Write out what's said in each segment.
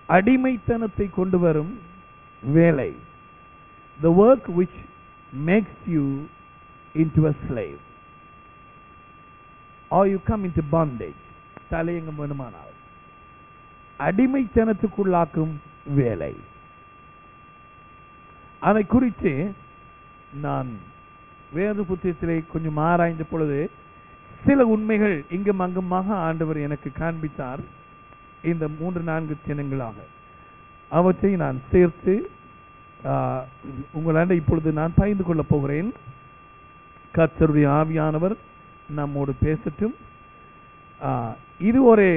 அடிமைத்தனத்தை கொண்டு வரும் வேலை the work which makes you into a slave or you come into bondage தலையங்கம் வேணுமானால் அடிமைத்தனத்துக்குள்ளாக்கும் வேலை அதை குறித்து நான் வேத புத்தகத்திலே கொஞ்சம் ஆராய்ந்த பொழுது சில உண்மைகள் இங்கும் அங்குமாக ஆண்டவர் எனக்கு காண்பித்தார் இந்த மூன்று நான்கு தினங்களாக அவற்றை நான் சேர்த்து ஆஹ், உங்களாண்ட இப்பொழுது நான் பகிர்ந்து கொள்ளப் போகிறேன் கர்த்தருடைய ஆவியானவர் நம்மோடு பேசட்டும் ஆஹ், இது ஒரு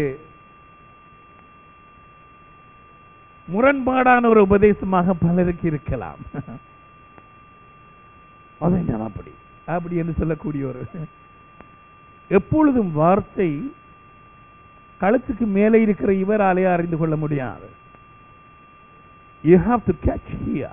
முரண்பாடான ஒரு உபதேசமாக பலருக்கு இருக்கலாம் அதை நான் அப்படி அப்படி என்று சொல்லக்கூடிய ஒரு எப்பொழுதும் வார்த்தை களத்துக்கு மேலே இருக்கிற இவராலே அறிந்து கொள்ள முடியாது you have to catch here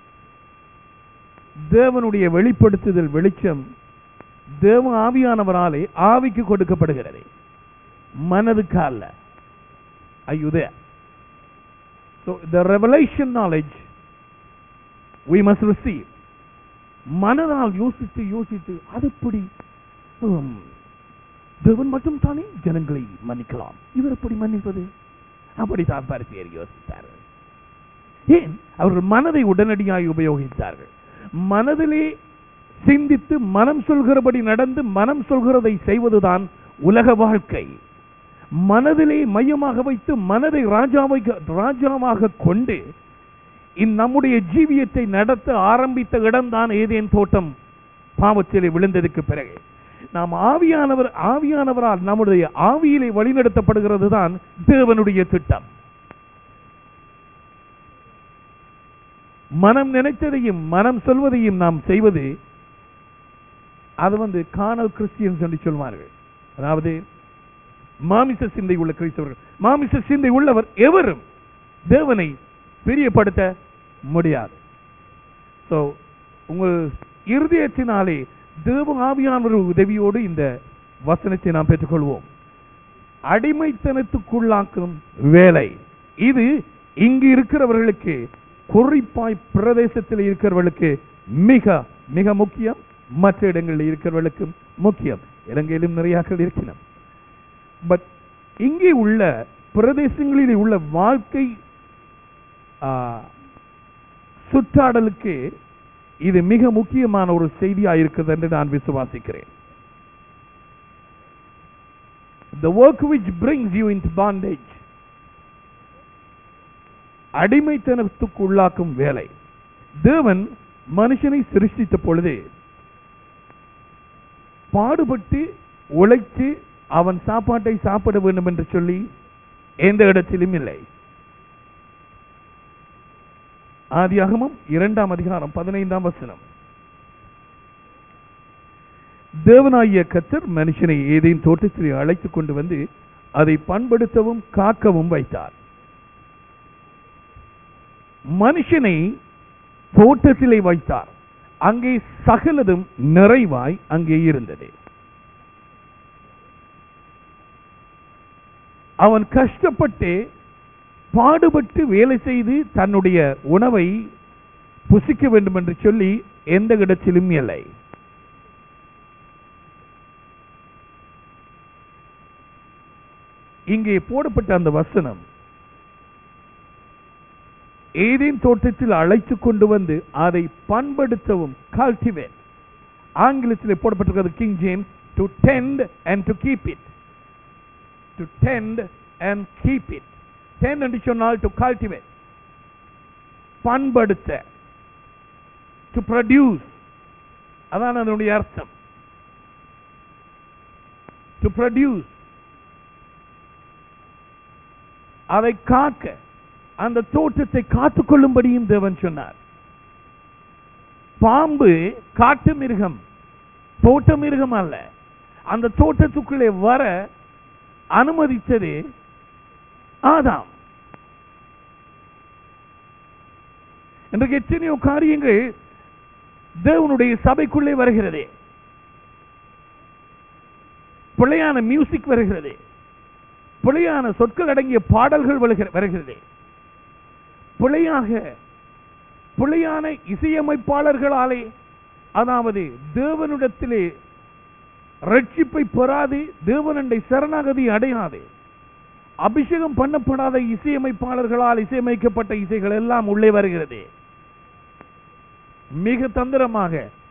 தேவனுடைய வெளிப்படுத்துதல் வெளிச்சம் தேவ ஆவியானவராலே ஆவிக்கு கொடுக்கப்படுகிறது மனதுக்கு அல்ல ஐயுதே So the revelation knowledge we must receive. மனதால் யோசித்து யோசித்து அது எப்படி ஹம், தேவன் மட்டும் தானே ஜனங்களை மன்னிக்கலாம் இவர் எப்படி மன்னிப்பது அப்படித்தான் பரிசேர் யோசித்தார்கள் ஏன் அவர்கள் மனதை உடனடியாக உபயோகித்தார்கள் மனதிலே சிந்தித்து மனம் சொல்கிறபடி நடந்து மனம் சொல்கிறதை செய்வதுதான் உலக வாழ்க்கை மனதிலே மையமாக வைத்து மனதை ராஜாவை ராஜாவாக கொண்டு இந் நம்முடைய ஜீவியத்தை நடத்த ஆரம்பித்த இடம்தான் ஏதேன் தோட்டம் பாவத்திலே விழுந்ததுக்கு பிறகு நாம் ஆவியானவர் ஆவியானவரால் நம்முடைய ஆவியிலே வழிநடத்தப்படுகிறது தான் தேவனுடைய திட்டம் மனம் நினைத்ததையும் மனம் சொல்வதையும் நாம் செய்வது அது வந்து காணல் கிறிஸ்டியன்ஸ் என்று சொல்வார்கள் அதாவது மாமிச சிந்தை உள்ள கிறிஸ்தவர்கள் மாமிச சிந்தை உள்ளவர் எவரும் தேவனை பிரியப்படுத்த முடியாது சோ உங்கள் இருதயத்தினாலே தேவ ஆவியானவர் உதவியோடு இந்த வசனத்தை நாம் பெற்றுக்கொள்வோம் அடிமைத்தனத்துக்குள்ளாக்கும் வேலை இது இங்கு இருக்கிறவர்களுக்கு குறிப்பாய் பிரதேசத்தில் இருக்கிறவர்களுக்கு மிக மிக முக்கியம் மற்ற இடங்களில் இருக்கிறவர்களுக்கும் முக்கியம் இலங்கையிலும் நிறையாக்கள் இருக்கிறோம் பட் இங்கே உள்ள பிரதேசங்களில் உள்ள வாழ்க்கை ஆ, சுற்றாடலுக்கு இது மிக முக்கியமான ஒரு செய்தியா இருக்குது என்று நான் விசுவாசிக்கிறேன் the work which brings you into bondage அடிமைத்தனத்துக்கு உள்ளாக்கும் வேலை தேவன் மனுஷனை சிருஷ்டித்த பொழுது பாடுபட்டு உழைத்து அவன் சாப்பாட்டை சாப்பிட வேண்டும் என்று சொல்லி எந்த இடத்திலும் இல்லை ஆதியாகமம் இரண்டாம் அதிகாரம் பதினைந்தாம் வசனம் தேவனாகிய கத்தர் மனுஷனை ஏதேன் தோட்டத்திலே அழைத்துக் கொண்டு வந்து அதை பண்படுத்தவும் காக்கவும் வைத்தார் மனுஷனை தோட்டத்திலே வைத்தார் அங்கே சகலதும் நிறைவாய் அங்கே இருந்தது அவன் கஷ்டப்பட்டு பாடுபட்டு வேலை செய்து தன்னுடைய உணவை புசிக்க வேண்டும் என்று சொல்லி எந்த இடத்திலும் இல்லை இங்கே போடப்பட்ட அந்த வசனம் ஏதேன் தோட்டத்தில் அழைத்து கொண்டு வந்து அதை பண்படுத்தவும் கல்டிவேட் ஆங்கிலத்தில் போடப்பட்டிருக்கிறது King James to tend and to keep it to tend and keep it tend என்று சொன்னால் டு கல்டிவேட் பண்படுத்த டு ப்ரொடியூஸ் அதான் அதனுடைய அர்த்தம் டு ப்ரொடியூஸ் அதை காக்க அந்த தோட்டத்தை காத்துக்கொள்ளும்படியும் தேவன் சொன்னார் பாம்பு காட்டு மிருகம் தோட்ட மிருகம் அல்ல அந்த தோட்டத்துக்குள்ளே வர அனுமதித்தது ஆதாம் இன்றைக்கு எத்தனையோ காரியங்கள் தேவனுடைய சபைக்குள்ளே வருகிறது பிள்ளையான மியூசிக் வருகிறது பிள்ளையான சொற்கள் அடங்கிய பாடல்கள் வருகிற- வருகிறது பிழையாக பிழையான இசையமைப்பாளர்களாலே அதாவது தேவனிடத்திலே ரட்சிப்பை பெறாது தேவனண்டை சரணாகதி அடையாது அபிஷேகம் பண்ணப்படாத இசையமைப்பாளர்களால் இசையமைக்கப்பட்ட இசைகள் எல்லாம் உள்ளே வருகிறது மிக தந்திரமாக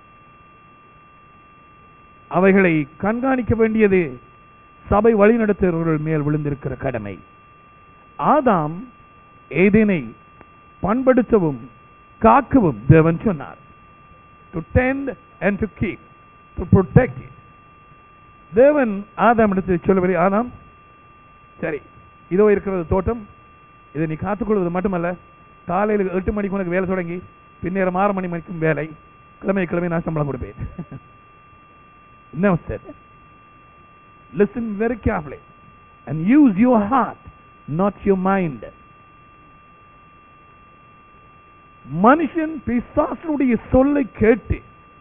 அவைகளை கண்காணிக்க வேண்டியது சபை வழிநடத்துகிறவர்கள் மேல் விழுந்திருக்கிற கடமை ஆதாம் ஏதேனை பண்படுத்தவும் காக்கவும் தேவன் சொன்னார் to tend and to keep to protect தேவன் ஆதாம் இடத்தில் சொல்லவில்லை ஆதாம் சரி இதோ இருக்கிறது தோட்டம் இதை நீ காத்துக்கொள்வது மட்டுமல்ல காலையில் எட்டு மணிக்கு உனக்கு வேலை தொடங்கி பின்னேரம் ஆறு மணி மணிக்கும் வேலை கிழமை கிழமை நான் சம்பளம் கொடுப்பேன் No, said. Listen very carefully and use your heart, not your mind. மனுஷன் பிசாசனுடைய சொல்லை கேட்டு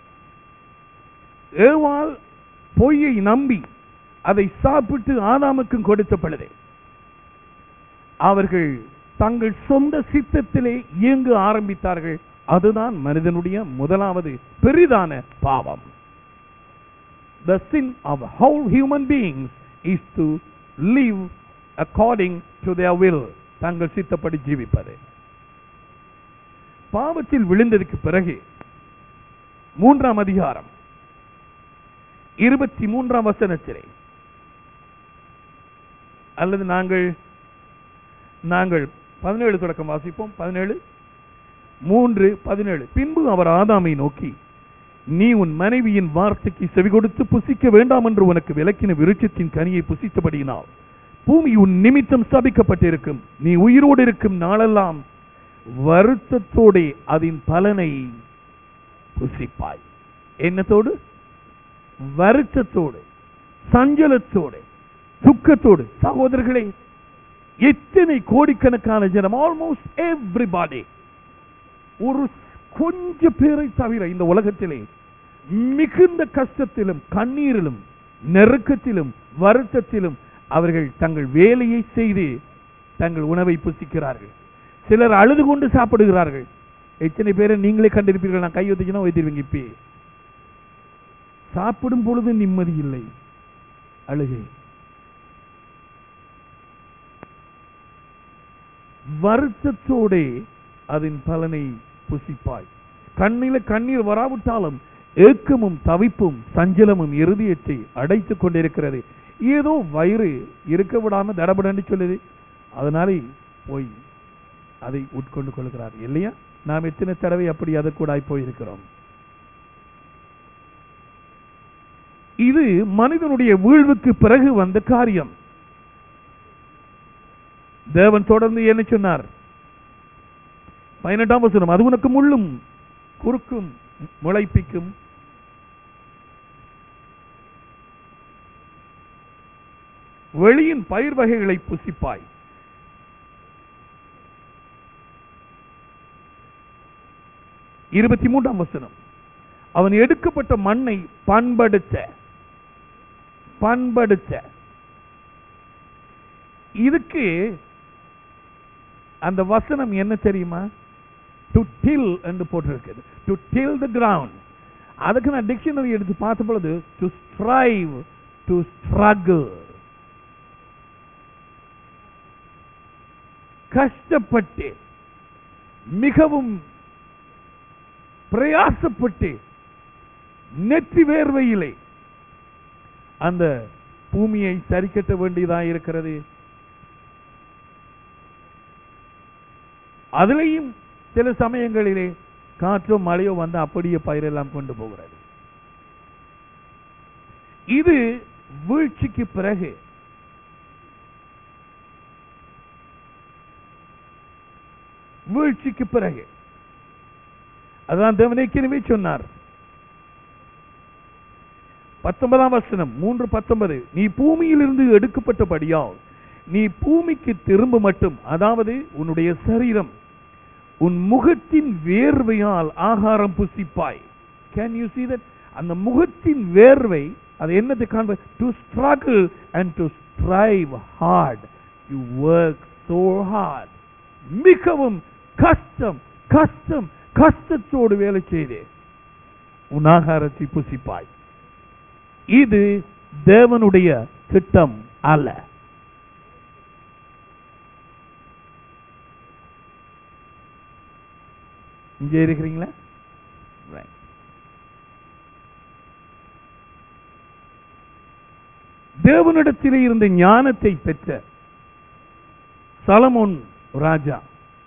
ஏவாள் பொய்யை நம்பி அதை சாப்பிட்டு ஆதாமுக்கும் கொடுத்த பொழுது அவர்கள் தங்கள் சொந்த சித்தத்திலே இயங்க ஆரம்பித்தார்கள் அதுதான் மனிதனுடைய முதலாவது பெரிதான பாவம் the sin of whole human beings is to live according to their will தங்கள் சித்தப்படி ஜீவிப்பது பாவத்தில் விழுந்ததுக்கு பிறகு மூன்றாம் அதிகாரம் இருபத்தி மூன்றாம் வசனத்திலே அல்லது நாங்கள் நாங்கள் பதினேழு தொடக்கம் வாசிப்போம் பதினேழு மூன்று பதினேழு பின்பு அவர் ஆதாமை நோக்கி நீ உன் மனைவியின் வார்த்தைக்கு செவி கொடுத்து புசிக்க வேண்டாம் என்று உனக்கு விளக்கின விருட்சத்தின் கனியை புசித்தபடியினால் பூமி உன் நிமித்தம் ஸ்தாபிக்கப்பட்டிருக்கும் நீ உயிரோடு இருக்கும் நாளெல்லாம் வருத்தத்தோடே அதன் பலனை புசிப்பாய் என்னத்தோடு வருத்தத்தோடு சஞ்சலத்தோடு துக்கத்தோடு சகோதரர்களே எத்தனை கோடிக்கணக்கான ஜனம் ஆல்மோஸ்ட் எவ்ரிபாடி ஒரு கொஞ்ச பேரை தவிர இந்த உலகத்திலே மிகுந்த கஷ்டத்திலும் கண்ணீரிலும் நெருக்கத்திலும் வருத்தத்திலும் அவர்கள் தங்கள் வேலையை செய்து தங்கள் உணவை புசிக்கிறார்கள் சிலர் அழுது கொண்டு சாப்பிடுகிறார்கள் எத்தனை பேரை நீங்களே கண்டிருப்பீர்கள் நான் கை ஒத்திச்சுன்னா வைத்திருவீங்க இப்பே சாப்பிடும் பொழுது நிம்மதி இல்லை அழுகை வருத்தத்தோடே அதன் பலனை புசிப்பாய் கண்ணில கண்ணீர் வராவிட்டாலும் ஏக்கமும் தவிப்பும் சஞ்சலமும் இருதயத்தை அடைத்துக் கொண்டிருக்கிறது ஏதோ வயிறு இருக்க விடாம தடபடன்னு சொல்லுது அதனாலே போய் அதை உட்கொண்டு கொள்கிறார் இல்லையா நாம் எத்தனை தடவை அப்படி அதற்கூடாய் போயிருக்கிறோம் இது மனிதனுடைய வீழ்வுக்கு பிறகு வந்த காரியம் தேவன் தொடர்ந்து என்ன சொன்னார் பதினெட்டாம் வசனம் அது உனக்கு முள்ளும் குறுக்கும் முளைப்பிக்கும் வெளியின் பயிர் வகைகளை புசிப்பாய் இருபத்தி மூன்றாம் வசனம் அவன் எடுக்கப்பட்ட மண்ணை பண்படுத்த பண்படுத்த இதுக்கு அந்த வசனம் என்ன தெரியுமா டு டில் என்று போட்டிருக்குது டு டில் த கிரவுண்ட் அதுக்கு நான் டிக்ஷனரி எடுத்து பார்த்த பொழுது டு ஸ்ட்ரைவ் டு ஸ்ட்ரகிள் கஷ்டப்பட்டு மிகவும் பிரயாசப்பட்டு நெற்றி வேர்வையிலே அந்த பூமியை சரிக்கட்ட வேண்டியதாக இருக்கிறது அதுலேயும் சில சமயங்களிலே காற்றோ மழையோ வந்து அப்படியே பயிரெல்லாம் கொண்டு போகிறது இது வீழ்ச்சிக்கு பிறகு வீழ்ச்சிக்கு பிறகு அதான் தேவனேற்கனவே சொன்னார் பத்தொன்பதாம் வசனம் மூன்று பத்தொன்பது நீ பூமியிலிருந்து எடுக்கப்பட்டபடியால் நீ பூமிக்கு திரும்ப மட்டும் அதாவது உன்னுடைய சரீரம் உன் முகத்தின் வேர்வையால் ஆகாரம் புசிப்பாய் கேன் யூ see that அந்த முகத்தின் வேர்வை அது என்னது காண்ப to struggle and to strive hard you work so hard மிகவும் கஷ்டம் கஷ்டம் கஷ்டத்தோடு வேலை செய்து உன் ஆகாரத்தை புசிப்பாய் இது தேவனுடைய திட்டம் அல்ல இங்கே இருக்கிறீங்களா Right. தேவனிடத்திலே இருந்த ஞானத்தை பெற்ற சலமோன் ராஜா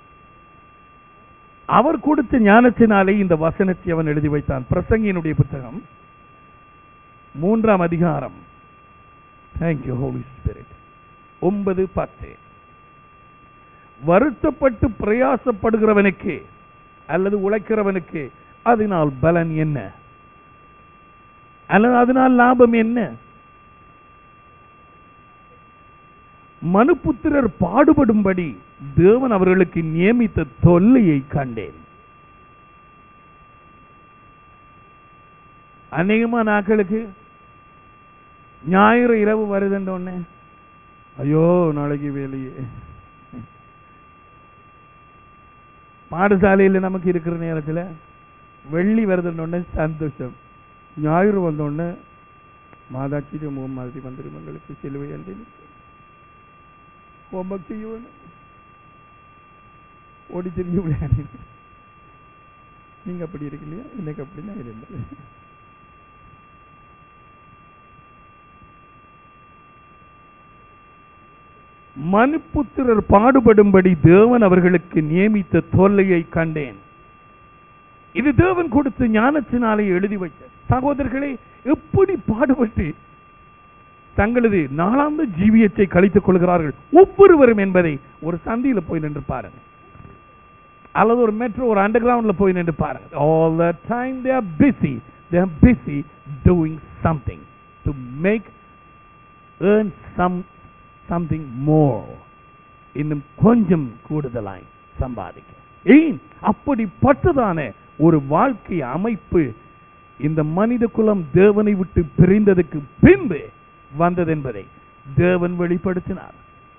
அவர் கொடுத்த ஞானத்தினாலே இந்த வசனத்தை அவன் எழுதி வைத்தான் பிரசங்கியினுடைய புத்தகம் மூன்றாம் அதிகாரம் தேங்க்யூ ஹோலி ஸ்பிரிட் ஒன்பது பத்து வருத்தப்பட்டு பிரயாசப்படுகிறவனுக்கு அல்லது உழைக்கிறவனுக்கு அதனால் பலன் என்ன அல்லது அதனால் லாபம் என்ன மனுபுத்திரர் பாடுபடும்படி தேவன் அவர்களுக்கு நியமித்த தொல்லையை கண்டேன் அநேகமா நாட்களுக்கு ஞாயிறு இரவு வருதுன்ற உடனே ஐயோ நாளைக்கு வேலையே பாடசாலையில் நமக்கு இருக்கிற நேரத்தில் வெள்ளி வருதுன்ற உடனே சந்தோஷம் ஞாயிறு வந்த உடனே மாதாட்சி முகம் மாதிரி வந்துடும் எங்களுக்கு சிலுவை என்று ஹோம்ஒர்க் செய்ய வேணும் ஓடி திரிஞ்சு விளையாடி நீங்க அப்படி இருக்கலையா எனக்கு அப்படிதான் இருந்தது மனுப்புத்திரர் பாடுபடும்படி தேவன் அவர்களுக்கு நியமித்த தொல்லையை கண்டேன் இது தேவன் கொடுத்த ஞானத்தினாலே எழுதி வைத்த சகோதரர்களே எப்படி பாடுபட்டு தங்களது நாளாந்த ஜீவியத்தை கழித்துக் கொள்கிறார்கள் ஒவ்வொருவரும் என்பதை ஒரு சந்தியில போய் நின்று பாருங்க அல்லது ஒரு மெட்ரோ ஒரு அண்டர் கிரவுண்ட்ல போய் நின்று பாருங்க all the time they are busy they are busy doing something to make earn some something more இன்னும் கொஞ்சம் கூடுதலாய் சம்பாதிக்க ஏன் அப்படிப்பட்டதான ஒரு வாழ்க்கை அமைப்பு இந்த மனித குலம் தேவனை விட்டு பிரிந்ததுக்கு பின்பு வந்தது என்பதை தேவன் வெளிப்படுத்தினார்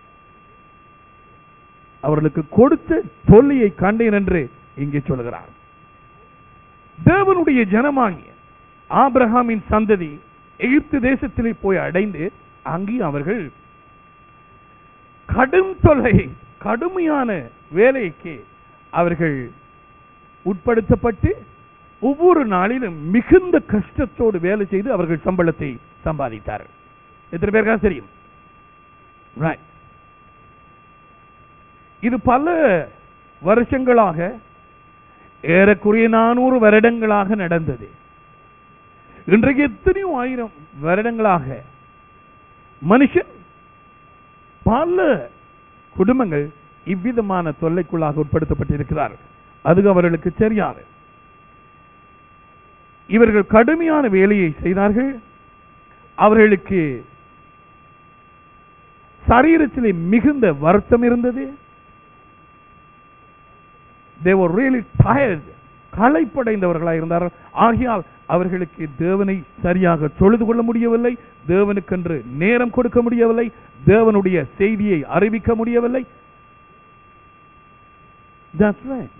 அவர்களுக்கு கொடுத்த தொல்லையை கண்டேன் என்று இங்கே சொல்கிறார் தேவனுடைய ஜனமாகிய ஆபிரகாமின் சந்ததி எகிப்து தேசத்திலே போய் அடைந்து அங்கே அவர்கள் கடும் தொல்லை கடுமையான வேலைக்கு அவர்கள் உட்படுத்தப்பட்டு ஒவ்வொரு நாளிலும் மிகுந்த கஷ்டத்தோடு வேலை செய்து அவர்கள் சம்பளத்தை சம்பாதித்தார்கள் எத்தனை பேருக்கா தெரியும் Right. இது பல வருஷங்களாக ஏறக்குறைய நானூறு வருடங்களாக நடந்தது இன்றைக்கு எத்தனையோ ஆயிரம் வருடங்களாக மனுஷன் பல குடும்பங்கள் இவ்விதமான தொல்லைக்குள்ளாக உட்படுத்தப்பட்டிருக்கிறார் அது அவர்களுக்கு தெரியாது இவர்கள் கடுமையான வேலையை செய்தார்கள் அவர்களுக்கு சரீரத்திலே மிகுந்த வருத்தம் இருந்தது they were really tired களைப்படைந்தவர்களாக இருந்தார்கள் ஆகையால் அவர்களுக்கு தேவனை சரியாக தொழுது கொள்ள முடியவில்லை தேவனுக்கென்று நேரம் கொடுக்க முடியவில்லை தேவனுடைய செய்தியை அறிவிக்க முடியவில்லை That's right.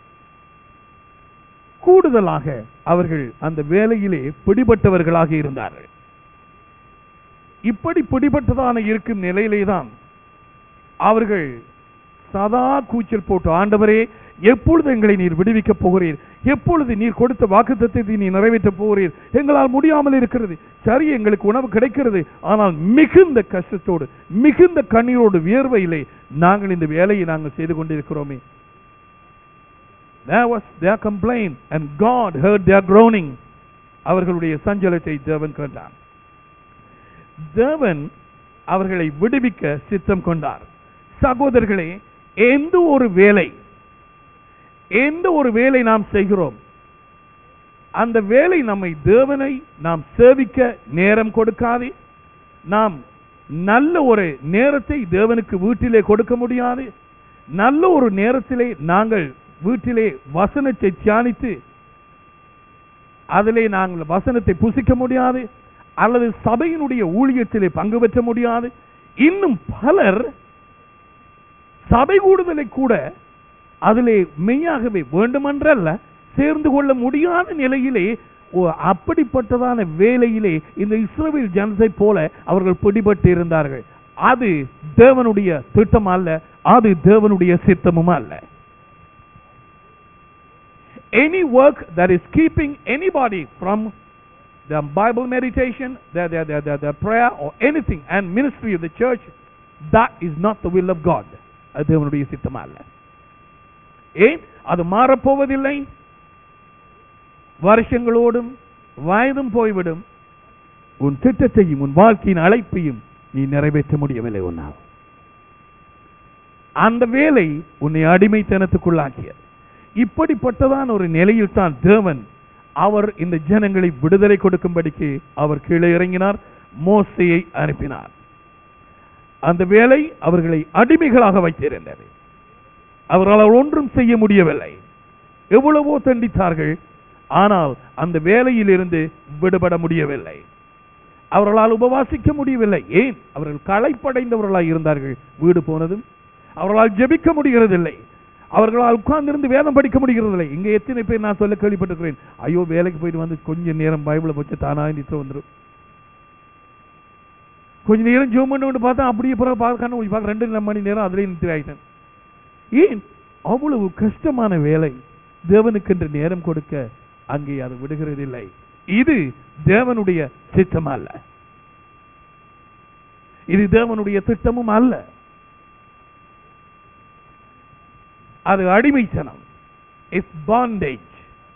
கூடுதலாக அவர்கள் அந்த வேலையிலே பிடிபட்டவர்களாக இருந்தார்கள் இப்படி பிடிபட்டதான இருக்கும் நிலையிலே தான் அவர்கள் சதா கூச்சல் போட்டு ஆண்டவரே எப்பொழுது எங்களை நீர் விடுவிக்கப் போகிறீர் எப்பொழுது நீர் கொடுத்த வாக்குத்தத்தை நீ நிறைவேற்றப் போகிறீர் எங்களால் முடியாமல் இருக்கிறது சரி எங்களுக்கு உணவு கிடைக்கிறது ஆனால் மிகுந்த கஷ்டத்தோடு மிகுந்த கண்ணீரோடு வியர்வையிலே நாங்கள் இந்த வேலையை நாங்கள் செய்து கொண்டிருக்கிறோமே That was their complaint and God heard their groaning. அவர்களுடைய சஞ்சலத்தை தேவன் கேட்டார் தேவன் அவர்களை விடுவிக்க சித்தம் கொண்டார் சகோதரர்களே எந்த ஒரு வேலை எந்த ஒரு வேலை நாம் செய்கிறோம் அந்த வேலை நம்மை தேவனை நாம் சேவிக்க நேரம் கொடுக்காது நாம் நல்ல ஒரு நேரத்தை தேவனுக்கு வீட்டிலே கொடுக்க முடியாது நல்ல ஒரு நேரத்திலே நாங்கள் வீட்டிலே வசனத்தை தியானித்து அதிலே நாங்கள் வசனத்தை புசிக்க முடியாது அல்லது சபையினுடைய ஊழியத்திலே பங்கு பெற்ற முடியாது இன்னும் பலர் சபை கூடுதலை கூட அதிலே மெய்யாகவே வேண்டுமென்றல்ல சேர்ந்து கொள்ள முடியாத நிலையிலே ஓ, அப்படிப்பட்டதான வேலையிலே இந்த இஸ்ரவேல் ஜனத்தை போல அவர்கள் பிடிபட்டு இருந்தார்கள் அது தேவனுடைய திட்டம் அல்ல அது தேவனுடைய சித்தமும் அல்ல any work that is keeping anybody from the Bible meditation, the, the, the, the, the prayer or anything and ministry of the church, that is not the will of God. அது தேவனுடைய சித்தம் அல்ல ஏன் அது மாறப்போவதில்லை வருஷங்களோடும் வயதும் போய்விடும் உன் திட்டத்தையும் உன் வாழ்க்கையின் அழைப்பையும் நீ நிறைவேற்ற முடியவில்லை உன்னால் அந்த வேலை உன்னை அடிமைத்தனத்துக்குள்ளாக்கியது இப்படிப்பட்டதான ஒரு நிலையில் தான் தேவன் அவர் இந்த ஜனங்களை விடுதலை கொடுக்கும்படிக்கு அவர் கீழே இறங்கினார் மோசையை அனுப்பினார் அந்த வேலை அவர்களை அடிமைகளாக வைத்திருந்தது அவர்களால் ஒன்றும் செய்ய முடியவில்லை எவ்வளவோ தண்டித்தார்கள் ஆனால் அந்த வேலையிலிருந்து விடுபட முடியவில்லை அவர்களால் உபவாசிக்க முடியவில்லை ஏன் அவர்கள் களைப்படைந்தவர்களாய் இருந்தார்கள் வீடு போனதும் அவர்களால் ஜெபிக்க முடிகிறதில்லை அவர்களால் உட்கார்ந்திருந்து வேதம் படிக்க முடிகிறதில்லை இங்க எத்தனை பேர் நான் சொல்ல கேள்விப்பட்டிருக்கிறேன் ஐயோ வேலைக்கு போயிட்டு வந்து கொஞ்ச நேரம் பைபிளை வச்சு தானா நித்து வந்துடும் கொஞ்ச நேரம் ஜோம் பண்ணி பார்த்தா அப்படியே பிறகு பார்க்கணும் பார்க்க ரெண்டு மணி நேரம் அதுலயே நித்திரை ஆயிட்டேன் ஏன் அவ்வளவு கஷ்டமான வேலை தேவனுக்கென்று நேரம் கொடுக்க அங்கே அது விடுகிறதில்லை இது தேவனுடைய சித்தம் அல்ல இது தேவனுடைய திட்டமும் அல்ல அது அடிமைத்தனம் இஸ் பாண்டேஜ்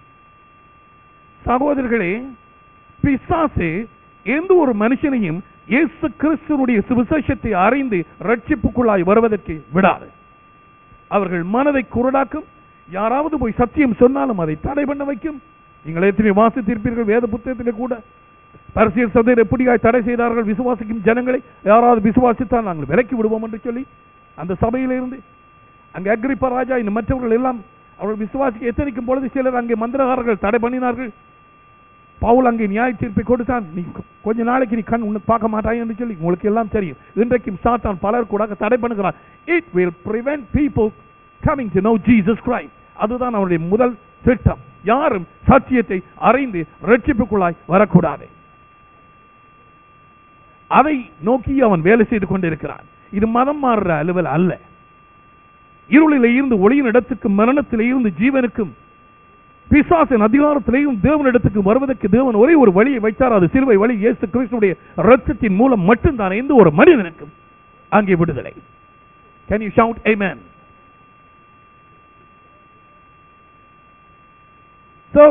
சகோதரர்களே பிசாசு எந்த ஒரு மனுஷனையும் இயேசு கிறிஸ்துவனுடைய சுவிசேஷத்தை அறிந்து ரட்சிப்புக்குள்ளாய் வருவதற்கு விடாது அவர்கள் மனதை குருடாக்கும் யாராவது போய் சத்தியம் சொன்னாலும் அதை தடை பண்ண வைக்கும் நீங்கள் எத்தனை வாசித்திருப்பீர்கள் வேத புத்தகத்திலே கூட பரிசியல் சதையர் எப்படியாய் தடை செய்தார்கள் விசுவாசிக்கும் ஜனங்களை யாராவது விசுவாசித்தால் நாங்கள் விலக்கி விடுவோம் என்று சொல்லி அந்த சபையிலிருந்து அங்கே அக்ரிப்பா ராஜா இன்னும் மற்றவர்கள் எல்லாம் அவர்கள் விசுவாசிக்க எத்தனைக்கும் பொழுது சிலர் அங்கே மந்திரகாரர்கள் தடை பண்ணினார்கள் பவுல் அங்கே நியாய தீர்ப்பை கொடுத்தான் நீ கொ- கொஞ்ச நாளைக்கு நீ கண் உன்னை பார்க்க மாட்டாய் என்று சொல்லி உங்களுக்கு எல்லாம் தெரியும் இன்றைக்கும் சாத்தான் பலர் கூட தடை பண்ணுகிறார் it will prevent people coming to know Jesus Christ அதுதான் அவருடைய முதல் திட்டம் யாரும் சத்தியத்தை அறிந்து ரட்சிப்புக்குள்ளாய் வரக்கூடாது அதை நோக்கி அவன் வேலை செய்து கொண்டிருக்கிறான் இது மதம் மாறுற அலுவல் அல்ல இருளிலே இருந்து ஒளியின் இடத்துக்கு மரணத்திலே இருந்து ஜீவனுக்கும் பிசாசின் அதிகாரத்திலேயும் தேவனிடத்துக்கு வருவதற்கு தேவன் ஒரே ஒரு வழியை வைத்தார் அது சிலுவை வழி இயேசு கிறிஸ்துடைய ரத்தத்தின் மூலம் மட்டும்தான் எந்த ஒரு மனிதனுக்கும் அங்கே விடுதலை can you shout amen so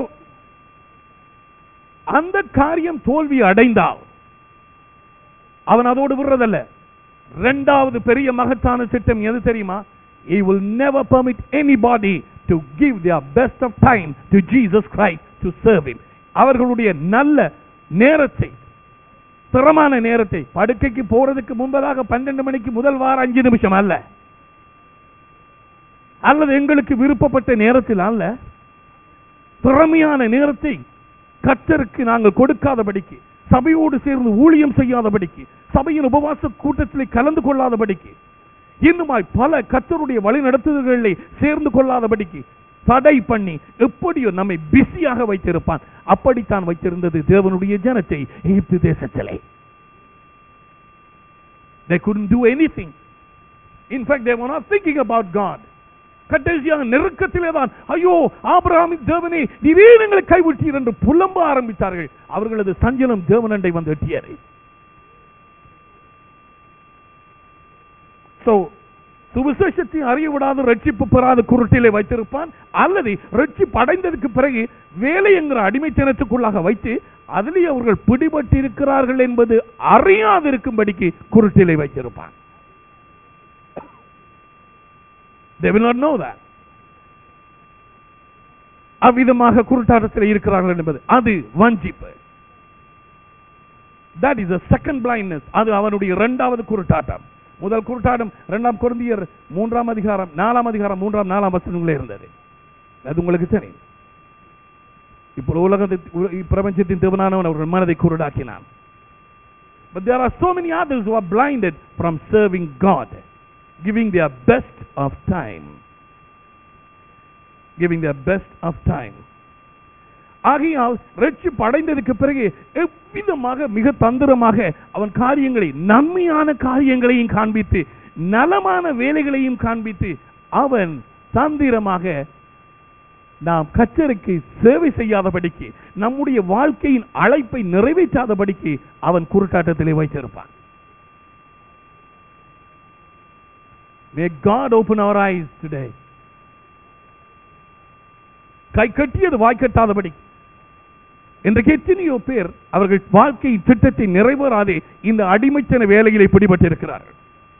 அந்த காரியம் தோல்வி அடைந்தால் அவன் அதோடு விடுறதல்ல இரண்டாவது பெரிய மகத்தான திட்டம் எது தெரியுமா he will never permit anybody to give their best of time to Jesus Christ to serve him அவர்களுடைய நல்ல நேரத்தை திறமான நேரத்தை படுக்கைக்கு போறதுக்கு முன்பதாக பன்னெண்டு மணிக்கு முதல் வாரம் அஞ்சு நிமிஷம் அல்ல அல்லது எங்களுக்கு விருப்பப்பட்ட நேரத்தில் அல்ல திறமையான நேரத்தை கர்த்தருக்கு நாங்கள் கொடுக்காதபடிக்கு சபையோடு சேர்ந்து ஊழியம் செய்யாதபடிக்கு சபையின் உபவாச கூட்டத்தில் கலந்து கொள்ளாதபடிக்கு இன்னுமாய் பல கர்த்தருடைய வழி நடத்துதல்களிலே சேர்ந்து கொள்ளாதபடிக்கு தடை பண்ணி எப்படியோ நம்மை பிஸியாக வைத்திருப்பான் அப்படித்தான் வைத்திருந்தது தேவனுடைய ஜனத்தை எகிப்து தேசத்திலே they couldn't do anything in fact they were not thinking about god கடைசியாக நெருக்கத்திலே தான் ஐயோ ஆபிரகாமின் தேவனே நீரே எங்களை கைவிட்டீர் என்று புலம்ப ஆரம்பித்தார்கள் அவர்களது சஞ்சலம் தேவனண்டை வந்து எட்டியது சோ சுவிசேஷத்தை அறிய விடாத ரட்சிப்பு பெறாத குருட்டிலே வைத்திருப்பான் அல்லது ரட்சிப்பு அடைந்ததுக்கு பிறகு வேலை என்கிற அடிமைத்தனத்துக்குள்ளாக வைத்து அதிலே அவர்கள் பிடிபட்டு இருக்கிறார்கள் என்பது அறியாதிருக்கும்படிக்கு குருட்டிலே வைத்திருப்பான் they will not know that அவ்விதமாக குருட்டாட்டத்தில் இருக்கிறார்கள் என்பது அது வஞ்சிப்பு that is a second blindness அது அவனுடைய இரண்டாவது குருட்டாட்டம் முதல் குருட்டாட்டம் இரண்டாம் குருந்தியர் மூன்றாம் அதிகாரம் நாலாம் அதிகாரம் மூன்றாம் நாலாம் வசனங்களே இருந்தது அது உங்களுக்கு தெரியும் இப்போ உலகத்தை உல- பிரபஞ்சத்தின் தேவனானவன் அவர்கள் மனதை குருடாக்கினான் But there are so many others who are blinded from serving God, giving their best of time. giving their best of time ஆகையால் ரட்சிப்பு அடைந்ததுக்கு பிறகு எவ்விதமாக மிக தந்திரமாக அவன் காரியங்களை நன்மையான காரியங்களையும் காண்பித்து நலமான வேலைகளையும் காண்பித்து அவன் தந்திரமாக நாம் கச்சருக்கு சேவை செய்யாதபடிக்கு நம்முடைய வாழ்க்கையின் அழைப்பை நிறைவேற்றாதபடிக்கு அவன் குறுக்காட்டத்திலே வைத்திருப்பான் May God open our eyes today. கை கட்டியது வாய் கட்டாதபடி இன்றைக்கு எத்தனையோ பேர் அவர்கள் வாழ்க்கை திட்டத்தை நிறைவேறாதே இந்த அடிமைத்தன வேலையிலே பிடிபட்டிருக்கிறார்கள்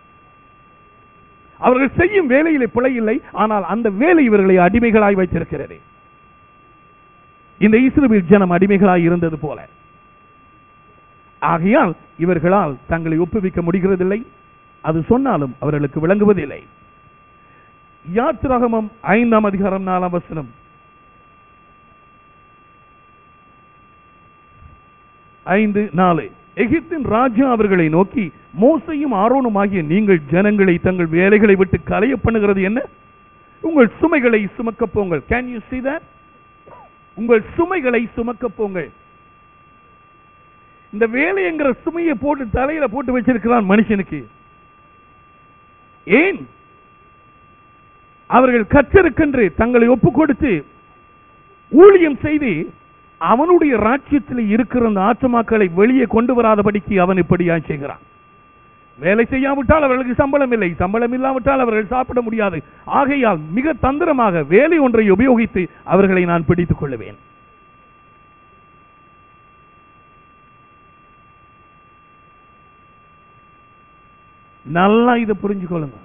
அவர்கள் செய்யும் வேலையிலே பிழை ஆனால் அந்த வேலை இவர்களை அடிமைகளாய் வைத்திருக்கிறது இந்த இஸ்ரவேல் ஜனம் அடிமைகளாய் இருந்தது போல ஆகையால் இவர்களால் தங்களை ஒப்புவிக்க முடிகிறதில்லை அது சொன்னாலும் அவர்களுக்கு விளங்குவதில்லை யாத்திராகமம் ஐந்தாம் அதிகாரம் நாலாம் வசனம் ஐந்து நாலு எகிப்தின் ராஜா அவர்களை நோக்கி மோசையும் ஆரோனும் ஆகிய நீங்கள் ஜனங்களை தங்கள் வேலைகளை விட்டு கலைய பண்ணுகிறது என்ன உங்கள் சுமைகளை சுமக்க போங்கள் கேன் யூ see that உங்கள் சுமைகளை சுமக்க போங்கள் இந்த வேலைங்கிற சுமையை போட்டு தலையில போட்டு வச்சிருக்கிறான் மனுஷனுக்கு ஏன் அவர்கள் கற்றருக்கென்று தங்களை ஒப்பு கொடுத்து ஊழியம் செய்து அவனுடைய ராஜ்யத்தில் இருக்கிற அந்த ஆத்மாக்களை வெளியே கொண்டு வராதபடிக்கு அவன் இப்படியா செய்கிறான் வேலை செய்யாவிட்டால் அவர்களுக்கு சம்பளம் இல்லை சம்பளம் இல்லாவிட்டால் அவர்கள் சாப்பிட முடியாது ஆகையால் மிக தந்திரமாக வேலை ஒன்றை உபயோகித்து அவர்களை நான் பிடித்துக் கொள்ளுவேன் நல்லா இதை புரிஞ்சுக்கொள்ளுங்க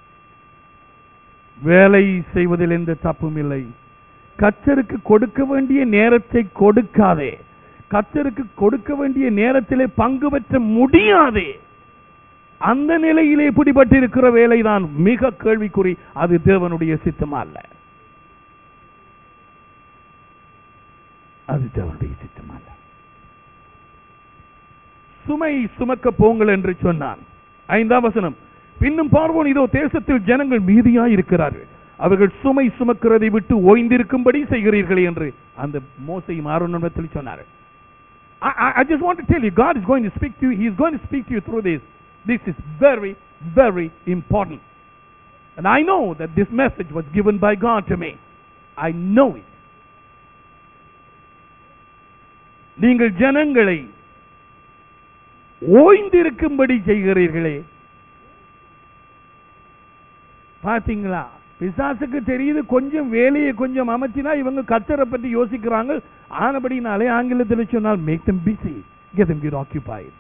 வேலை செய்வதில் எந்த தப்பும் இல்லை கத்தருக்கு கொடுக்க வேண்டிய நேரத்தை கொடுக்காதே கத்தருக்கு கொடுக்க வேண்டிய நேரத்திலே பங்கு பெற்ற முடியாதே அந்த நிலையிலே பிடிபட்டிருக்கிற வேலைதான் மிக கேள்விக்குறி அது தேவனுடைய சித்தம் அல்ல அது தேவனுடைய சித்தம் அல்ல சுமை சுமக்க போங்கள் என்று சொன்னான் ஐந்தாம் வசனம் பின்னும் பார்வோன் இதோ தேசத்தில் ஜனங்கள் மீதியாய் இருக்கிறார்கள் அவர்கள் சுமை சுமக்கிறதை விட்டு ஓய்ந்திருக்கும்படி செய்கிறீர்களே என்று அந்த மோசையும் ஆரோனத்தில் சொன்னார் I, I, I just want to tell you, God is going to speak to you. He is going to speak to you through this. This is very, very important. And I know that this message was given by God to me. I know it. நீங்கள் ஜனங்களை ஓய்ந்திருக்கும்படி செய்கிறீர்களே பாத்தீங்களா பிசாசுக்கு தெரியுது கொஞ்சம் வேலையை கொஞ்சம் அமைச்சினா இவங்க கத்தரை பற்றி யோசிக்கிறாங்க ஆனபடினாலே ஆங்கிலத்தில் சொன்னால் make them busy get them get occupied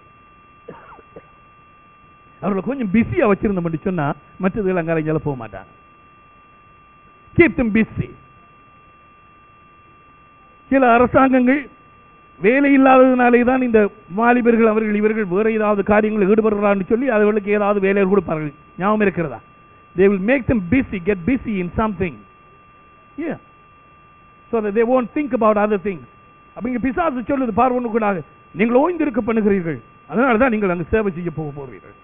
அவர்களை கொஞ்சம் பிஸியா வச்சிருந்தோம் சொன்னா மற்றதுகள் அங்கால போக மாட்டாங்க கீப் தம் பிஸி சில அரசாங்கங்கள் வேலை இல்லாததுனாலே தான் இந்த வாலிபர்கள் அவர்கள் இவர்கள் வேற ஏதாவது காரியங்களில் ஈடுபடுறான்னு சொல்லி அவர்களுக்கு ஏதாவது வேலைகள் கொடுப்பார்கள் ஞாபகம் இருக்கிறதா they will make them busy, get busy in something. Yeah. So that they won't think about other things. அப்ப இங்க பிசாசு சொல்லுது பார்வனு கூட நீங்கள் ஓய்ந்திருக்க பண்ணுகிறீர்கள் அதனால தான் நீங்கள் அங்கு சேவை செய்ய போக போகிறீர்கள்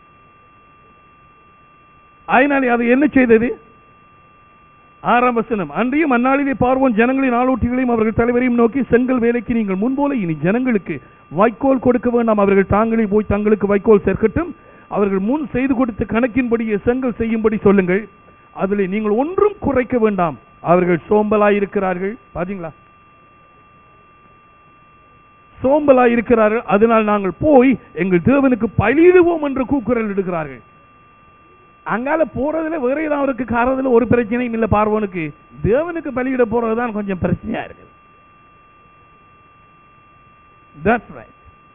அதனாலே அது என்ன செய்தது ஆறாம் வசனம் அன்றியும் அந்நாளிலே பார்வோன் ஜனங்களின் ஆளூட்டிகளையும் அவர்கள் தலைவரையும் நோக்கி செங்கல் வேலைக்கு நீங்கள் முன்போல இனி ஜனங்களுக்கு வைக்கோல் கொடுக்க வேண்டாம் அவர்கள் தாங்களே போய் தங்களுக்கு வைக்கோல் சேர்க்கட்டும் அவர்கள் முன் செய்து கொடுத்த கணக்கின்படியே செங்கல் செய்யும்படி சொல்லுங்கள் அதில் நீங்கள் ஒன்றும் குறைக்க வேண்டாம் அவர்கள் சோம்பலாய் இருக்கிறார்கள் பாத்தீங்களா சோம்பலாய் இருக்கிறார்கள் அதனால் நாங்கள் போய் எங்கள் தேவனுக்கு பலியிடுவோம் என்று கூக்குரல் இடுகிறார்கள் அங்கால போறதுல வேற ஏதாவது இருக்கு காரதுல ஒரு பிரச்சனையும் இல்ல பார்வனுக்கு தேவனுக்கு பலியிட போறதுதான் கொஞ்சம் பிரச்சனையா இருக்கு That's right.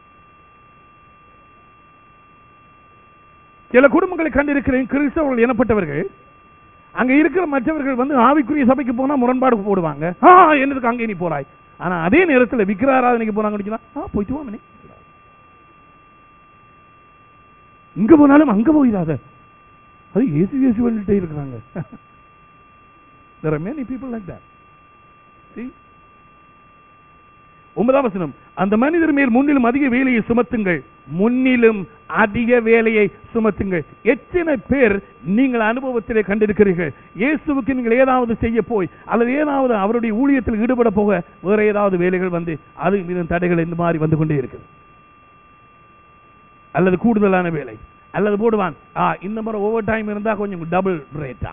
சில குடும்பங்களை கண்டிருக்கிறேன் கிறிஸ்தவர்கள் எனப்பட்டவர்கள் அங்க இருக்கிற மற்றவர்கள் வந்து ஆவிக்குரிய சபைக்கு போனா முரண்பாடு போடுவாங்க ஆ என்னதுக்கு அங்கே நீ போறாய் ஆனா அதே நேரத்தில் விக்கிர ஆராதனைக்கு போனாங்கன்னு சொன்னா ஆ போயிட்டு வாமனே இங்க போனாலும் அங்க போயிடாத அது ஏசு ஏசு வந்துட்டே இருக்கிறாங்க there are many people like that see ஒன்பதாம் வசனம் அந்த மனிதர் மேல் முன்னிலும் அதிக வேலையை சுமத்துங்கள் முன்னிலும் அதிக வேலையை சுமத்துங்கள் எத்தனை பேர் நீங்கள் அனுபவத்திலே கண்டிருக்கிறீர்கள் இயேசுவுக்கு நீங்கள் ஏதாவது செய்ய போய் அல்லது ஏதாவது அவருடைய ஊழியத்தில் ஈடுபட போக வேற ஏதாவது வேலைகள் வந்து அது மீது தடைகள் இந்த மாதிரி வந்து கொண்டே இருக்குது அல்லது கூடுதலான வேலை அல்லது போடுவான் ஆ இந்த முறை ஓவர் டைம் இருந்தா கொஞ்சம் டபுள் ரேட்டா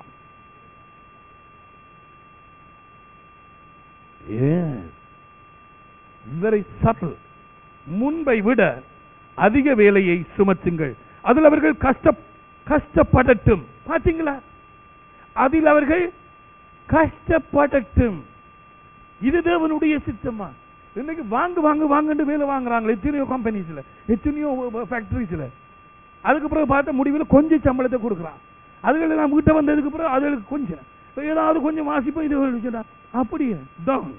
வெரி சட்டில் முன்பை விட அதிக வேலையை சுமத்துங்கள் அதில் அவர்கள் கஷ்ட கஷ்டப்படட்டும் பாத்தீங்களா அதில் அவர்கள் கஷ்டப்படட்டும் இது தேவனுடைய சித்தமா இன்னைக்கு வாங்கு வாங்கு வாங்குன்னு வேலை வாங்குறாங்களே எத்தனையோ கம்பெனிஸ்ல எத்தனையோ ஃபேக்டரிஸ்ல அதுக்கு பிறகு பார்த்தா முடிவில் கொஞ்சம் சம்பளத்தை கொடுக்குறான் அதுகள் எல்லாம் வீட்டை வந்ததுக்கு பிறகு அதுகளுக்கு கொஞ்சம் இப்ப ஏதாவது கொஞ்சம் வாசிப்போம் இது சொல்லிச்சுடா. அப்படியே டவுன்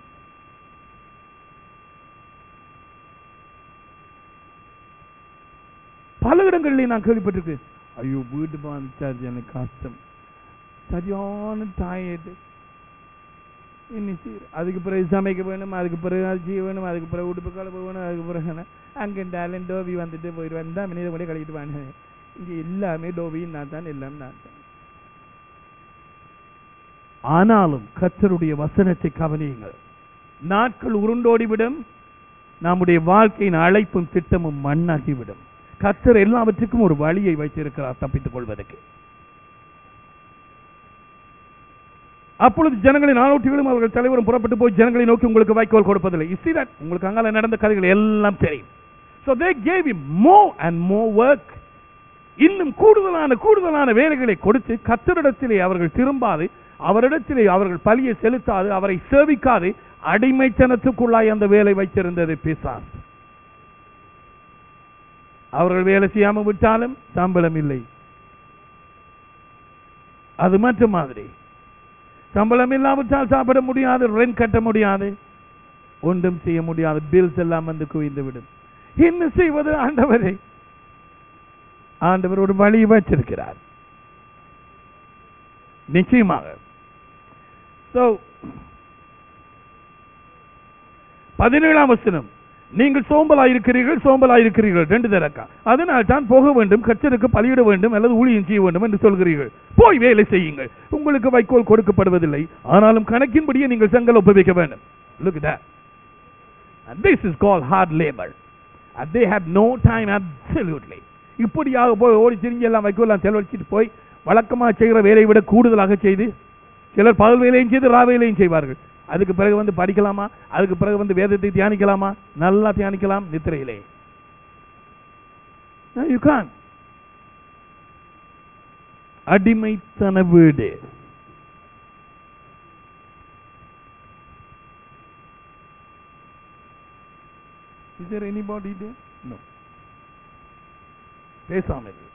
பல இடங்களில் நான் கேள்விப்பட்டிருக்கேன் ஐயோ வீட்டு பாதிச்சாச்சு எனக்கு கஷ்டம் சரியான டயர்டு என்ன செய்ய அதுக்கு பிறகு சமைக்க வேணும் அதுக்கு பிறகு அது செய்ய வேணும் அதுக்கு பிறகு உடுப்பு கலப்ப வேணும் அதுக்கு பிறகு என்ன அங்கே டேலண்ட் டோபி வந்துட்டு போயிடுவேன் தான் மனித கூட கழிக்கிட்டு வாங்க இங்கே எல்லாமே டோபியும் நான் தான் எல்லாம் நான் தான் ஆனாலும் கர்த்தருடைய வசனத்தை கவனியுங்கள் நாட்கள் உருண்டோடிவிடும் நம்முடைய வாழ்க்கையின் அழைப்பும் திட்டமும் மண்ணாகிவிடும் கர்த்தர் எல்லாவற்றுக்கும் ஒரு வழியை வைத்திருக்கிறார் தப்பித்துக் கொள்வதற்கு அப்பொழுது ஜனங்களின் ஆலோட்டிகளும் அவர்கள் தலைவரும் புறப்பட்டு போய் ஜனங்களை நோக்கி உங்களுக்கு வைக்கோல் கொடுப்பதில்லை You see that? உங்களுக்கு அங்கால நடந்த கதைகள் எல்லாம் தெரியும் so they gave him more and more work இன்னும் கூடுதலான கூடுதலான வேலைகளை கொடுத்து கத்தரிடத்திலே அவர்கள் திரும்பாது அவரிடத்திலே அவர்கள் பலியை செலுத்தாது அவரை சேவிக்காது அடிமைத்தனத்துக்குள்ளாய் அந்த வேலை வைத்திருந்தது பிசாஸ் அவர்கள் வேலை செய்யாம விட்டாலும் சம்பளம் இல்லை அது மற்ற மாதிரி சம்பளம் இல்லாவிட்டால் சாப்பிட முடியாது ரெண்ட் கட்ட முடியாது ஒன்றும் செய்ய முடியாது பில்ஸ் எல்லாம் வந்து குவிந்து விடும் என்ன செய்வது ஆண்டவரே ஆண்டவர் ஒரு வழி வச்சிருக்கிறார் நிச்சயமாக So, பதினேழாம் வசனம் நீங்கள் சோம்பலாயிருக்கிறீர்கள் சோம்பலாயிருக்கிறீர்கள் ரெண்டு தரக்கா அதனால் தான் போக வேண்டும் கச்சருக்கு பலியிட வேண்டும் அல்லது ஊழியம் செய்ய வேண்டும் என்று சொல்கிறீர்கள் போய் வேலை செய்யுங்கள் உங்களுக்கு வைக்கோல் கொடுக்கப்படுவதில்லை ஆனாலும் கணக்கின்படியே நீங்கள் செங்கல் ஒப்புவிக்க வேண்டும் Look at that. And this is called hard labor. And they had no time absolutely. இப்படியாக போய் ஓடி திரிஞ்சு எல்லாம் வைக்கோல்லாம் செலவழிச்சிட்டு போய் வழக்கமாக செய்கிற வேலையை விட கூடுதலாக செய்து சிலர் பகல் வேலையும் செய்து ரா வேலையும் செய்வார்கள் அதுக்கு பிறகு வந்து படிக்கலாமா அதுக்கு பிறகு வந்து வேதத்தை தியானிக்கலாமா நல்லா தியானிக்கலாம் நித்திரையிலே யூ கான் அடிமைத்தன வீடு Is there anybody there? No. பேசாம இரு.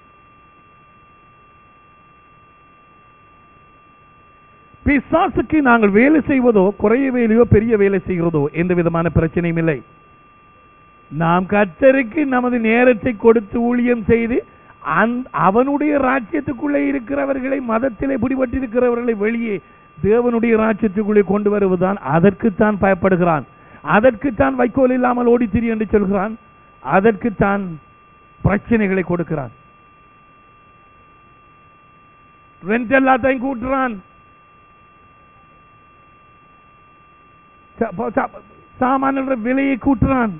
பிசாசுக்கு நாங்கள் வேலை செய்வதோ குறைய வேலையோ பெரிய வேலை செய்கிறதோ எந்த விதமான பிரச்சனையும் இல்லை நாம் கர்த்தருக்கு நமது நேரத்தை கொடுத்து ஊழியம் செய்து அந் அவனுடைய ராஜ்யத்துக்குள்ளே இருக்கிறவர்களை மதத்திலே பிடிபட்டிருக்கிறவர்களை வெளியே தேவனுடைய ராஜ்யத்துக்குள்ளே கொண்டு வருவதுதான் அதற்குத்தான் பயப்படுகிறான் அதற்குத்தான் வைக்கோல் இல்லாமல் ஓடி திரி என்று சொல்கிறான் அதற்குத்தான் பிரச்சனைகளை கொடுக்கிறான் ரெண்ட் எல்லாத்தையும் கூட்டுறான் சா- ப- சா- சாமான்களோட விலையை கூட்டுறான்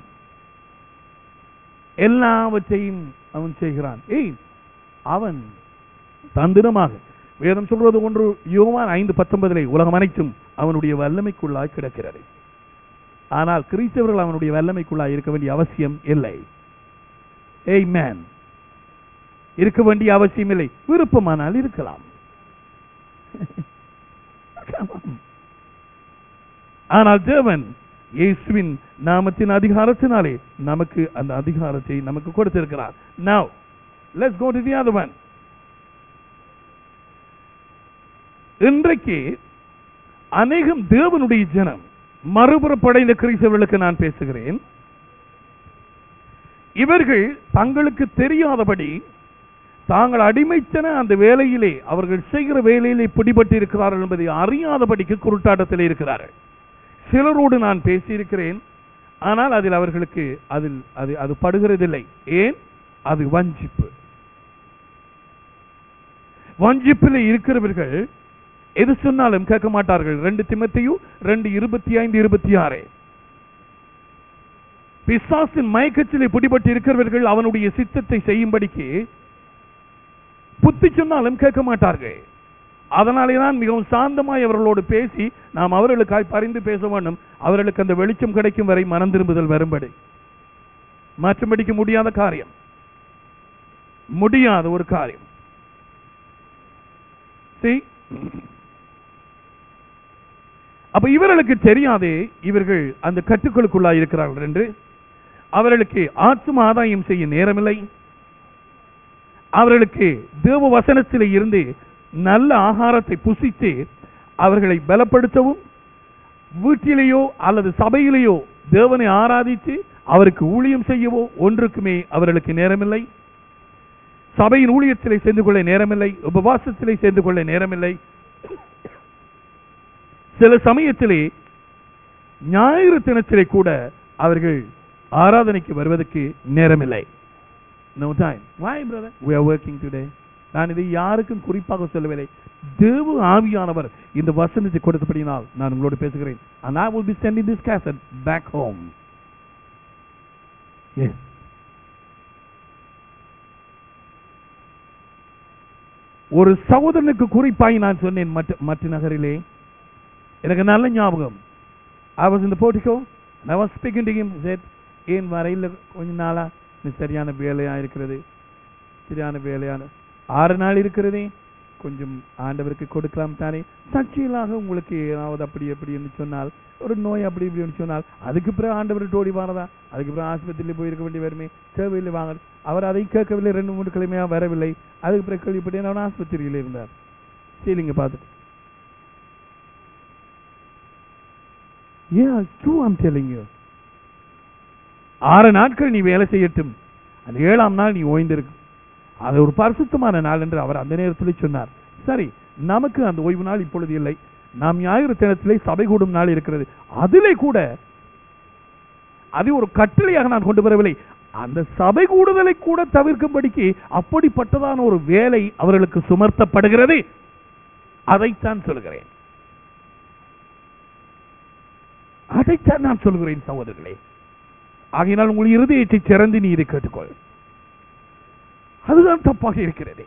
எல்லாவற்றையும் அவன் செய்கிறான் ஏய் அவன் தந்திரமாக வேதம் சொல்றது ஒன்று யோவான் ஐந்து பத்தொன்பதிலே உலகம் அனைத்தும் அவனுடைய வல்லமைக்குள்ளாய் கிடக்கிறது ஆனால் கிறிஸ்தவர்கள் அவனுடைய வல்லமைக்குள்ளாய் இருக்க வேண்டிய அவசியம் இல்லை ஏய் மேன் இருக்க வேண்டிய அவசியம் இல்லை விருப்பமானால் இருக்கலாம் Come on. ஆனால் தேவன் இயேசுவின் நாமத்தின் அதிகாரத்தினாலே நமக்கு அந்த அதிகாரத்தை நமக்கு கொடுத்திருக்கிறார் now let's go to the other one இன்றைக்கு அநேகம் தேவனுடைய ஜனம் மறுபுறப்படைந்த கிறிஸ்தவர்களுக்கு நான் பேசுகிறேன் இவர்கள் தங்களுக்கு தெரியாதபடி தாங்கள் அடிமைத்தன அந்த வேலையிலே அவர்கள் செய்கிற வேலையிலே பிடிபட்டு இருக்கிறார்கள் என்பதை அறியாதபடிக்கு குருட்டாட்டத்தில் இருக்கிறார்கள் சிலரோடு நான் பேசியிருக்கிறேன் ஆனால் அதில் அவர்களுக்கு அதில் அது அது படுகிறதில்லை ஏன் அது வஞ்சிப்பு வஞ்சிப்பில் இருக்கிறவர்கள் எது சொன்னாலும் கேட்க மாட்டார்கள் ரெண்டு திமத்தையும் ரெண்டு இருபத்தி ஐந்து இருபத்தி ஆறு பிசாசின் மயக்கத்திலே பிடிபட்டு இருக்கிறவர்கள் அவனுடைய சித்தத்தை செய்யும்படிக்கு புத்தி சொன்னாலும் கேட்க மாட்டார்கள் அதனாலே தான் மிகவும் சாந்தமாய் அவர்களோடு பேசி நாம் அவர்களுக்காய் பரிந்து பேச வேண்டும் அவர்களுக்கு அந்த வெளிச்சம் கிடைக்கும் வரை மனம் திரும்புதல் வரும்படி மாற்றும்படிக்கு முடியாத காரியம் முடியாத ஒரு காரியம் See? அப்ப இவர்களுக்கு தெரியாதே இவர்கள் அந்த கட்டுக்களுக்குள்ளா இருக்கிறார்கள் என்று அவர்களுக்கு ஆத்தும ஆதாயம் செய்ய நேரமில்லை அவர்களுக்கு தேவ வசனத்திலே இருந்து நல்ல ஆகாரத்தை புசித்து அவர்களை பலப்படுத்தவும் வீட்டிலேயோ அல்லது சபையிலேயோ தேவனை ஆராதித்து அவருக்கு ஊழியம் செய்யவோ ஒன்றுக்குமே அவர்களுக்கு நேரமில்லை சபையின் ஊழியத்திலே சேர்ந்து கொள்ள நேரமில்லை உபவாசத்திலே சேர்ந்து கொள்ள நேரமில்லை சில சமயத்திலே ஞாயிறு தினத்திலே கூட அவர்கள் ஆராதனைக்கு வருவதற்கு நேரமில்லை No time. Why, brother? We are working today. நான் இதை யாருக்கும் குறிப்பாக சொல்லவில்லை தேவ ஆவியானவர் இந்த வசனத்தை கொடுத்தபடியினால் நான் உங்களோடு பேசுகிறேன் and I will be sending this cassette back home. Yes. ஒரு சகோதரனுக்கு குறிப்பாய் நான் சொன்னேன் மற்ற மற்ற நகரிலே எனக்கு நல்ல ஞாபகம் I was in the portico and I was speaking to him said ஏன் வரையில் கொஞ்ச நாளா இது சரியான வேலையா இருக்கிறது சரியான வேலையான ஆறு நாள் இருக்கிறதே கொஞ்சம் ஆண்டவருக்கு கொடுக்கலாம் தானே சர்ச்சையிலாக உங்களுக்கு ஏதாவது அப்படி அப்படி என்று சொன்னால் ஒரு நோய் அப்படி இப்படின்னு சொன்னால் அதுக்கு பிறகு ஆண்டவர் ஓடி வாரதா அதுக்கு பிறகு ஆஸ்பத்திரியில் போயிருக்க வேண்டிய வருமே தேவையில்லை வாங்க அவர் அதை கேட்கவில்லை ரெண்டு மூணு கிழமையா வரவில்லை அதுக்கு பிறகு கேள்விப்பட்டு அவன் ஆஸ்பத்திரியில் இருந்தார் சீலிங்க பார்த்துட்டு Yeah, true, I'm telling you. ஆறு நாட்கள் நீ வேலை செய்யட்டும் அந்த ஏழாம் நாள் நீ ஓய்ந்திருக்கு அது ஒரு பரிசுத்தமான நாள் என்று அவர் அந்த நேரத்தில் சொன்னார் சரி நமக்கு அந்த ஓய்வு நாள் இப்பொழுது இல்லை நாம் ஞாயிறு தினத்திலே சபை கூடும் நாள் இருக்கிறது அதிலே கூட அதை ஒரு கட்டளையாக நான் கொண்டு வரவில்லை அந்த சபை கூடுதலை கூட தவிர்க்கும்படிக்கு அப்படிப்பட்டதான ஒரு வேலை அவர்களுக்கு சுமர்த்தப்படுகிறது அதைத்தான் சொல்கிறேன் அதைத்தான் நான் சொல்கிறேன் சகோதரர்களே ஆகையினால் உங்கள் இருதயத்தை திறந்து நீ இதை கேட்டுக்கொள் அதுதான் தப்பாக இருக்கிறது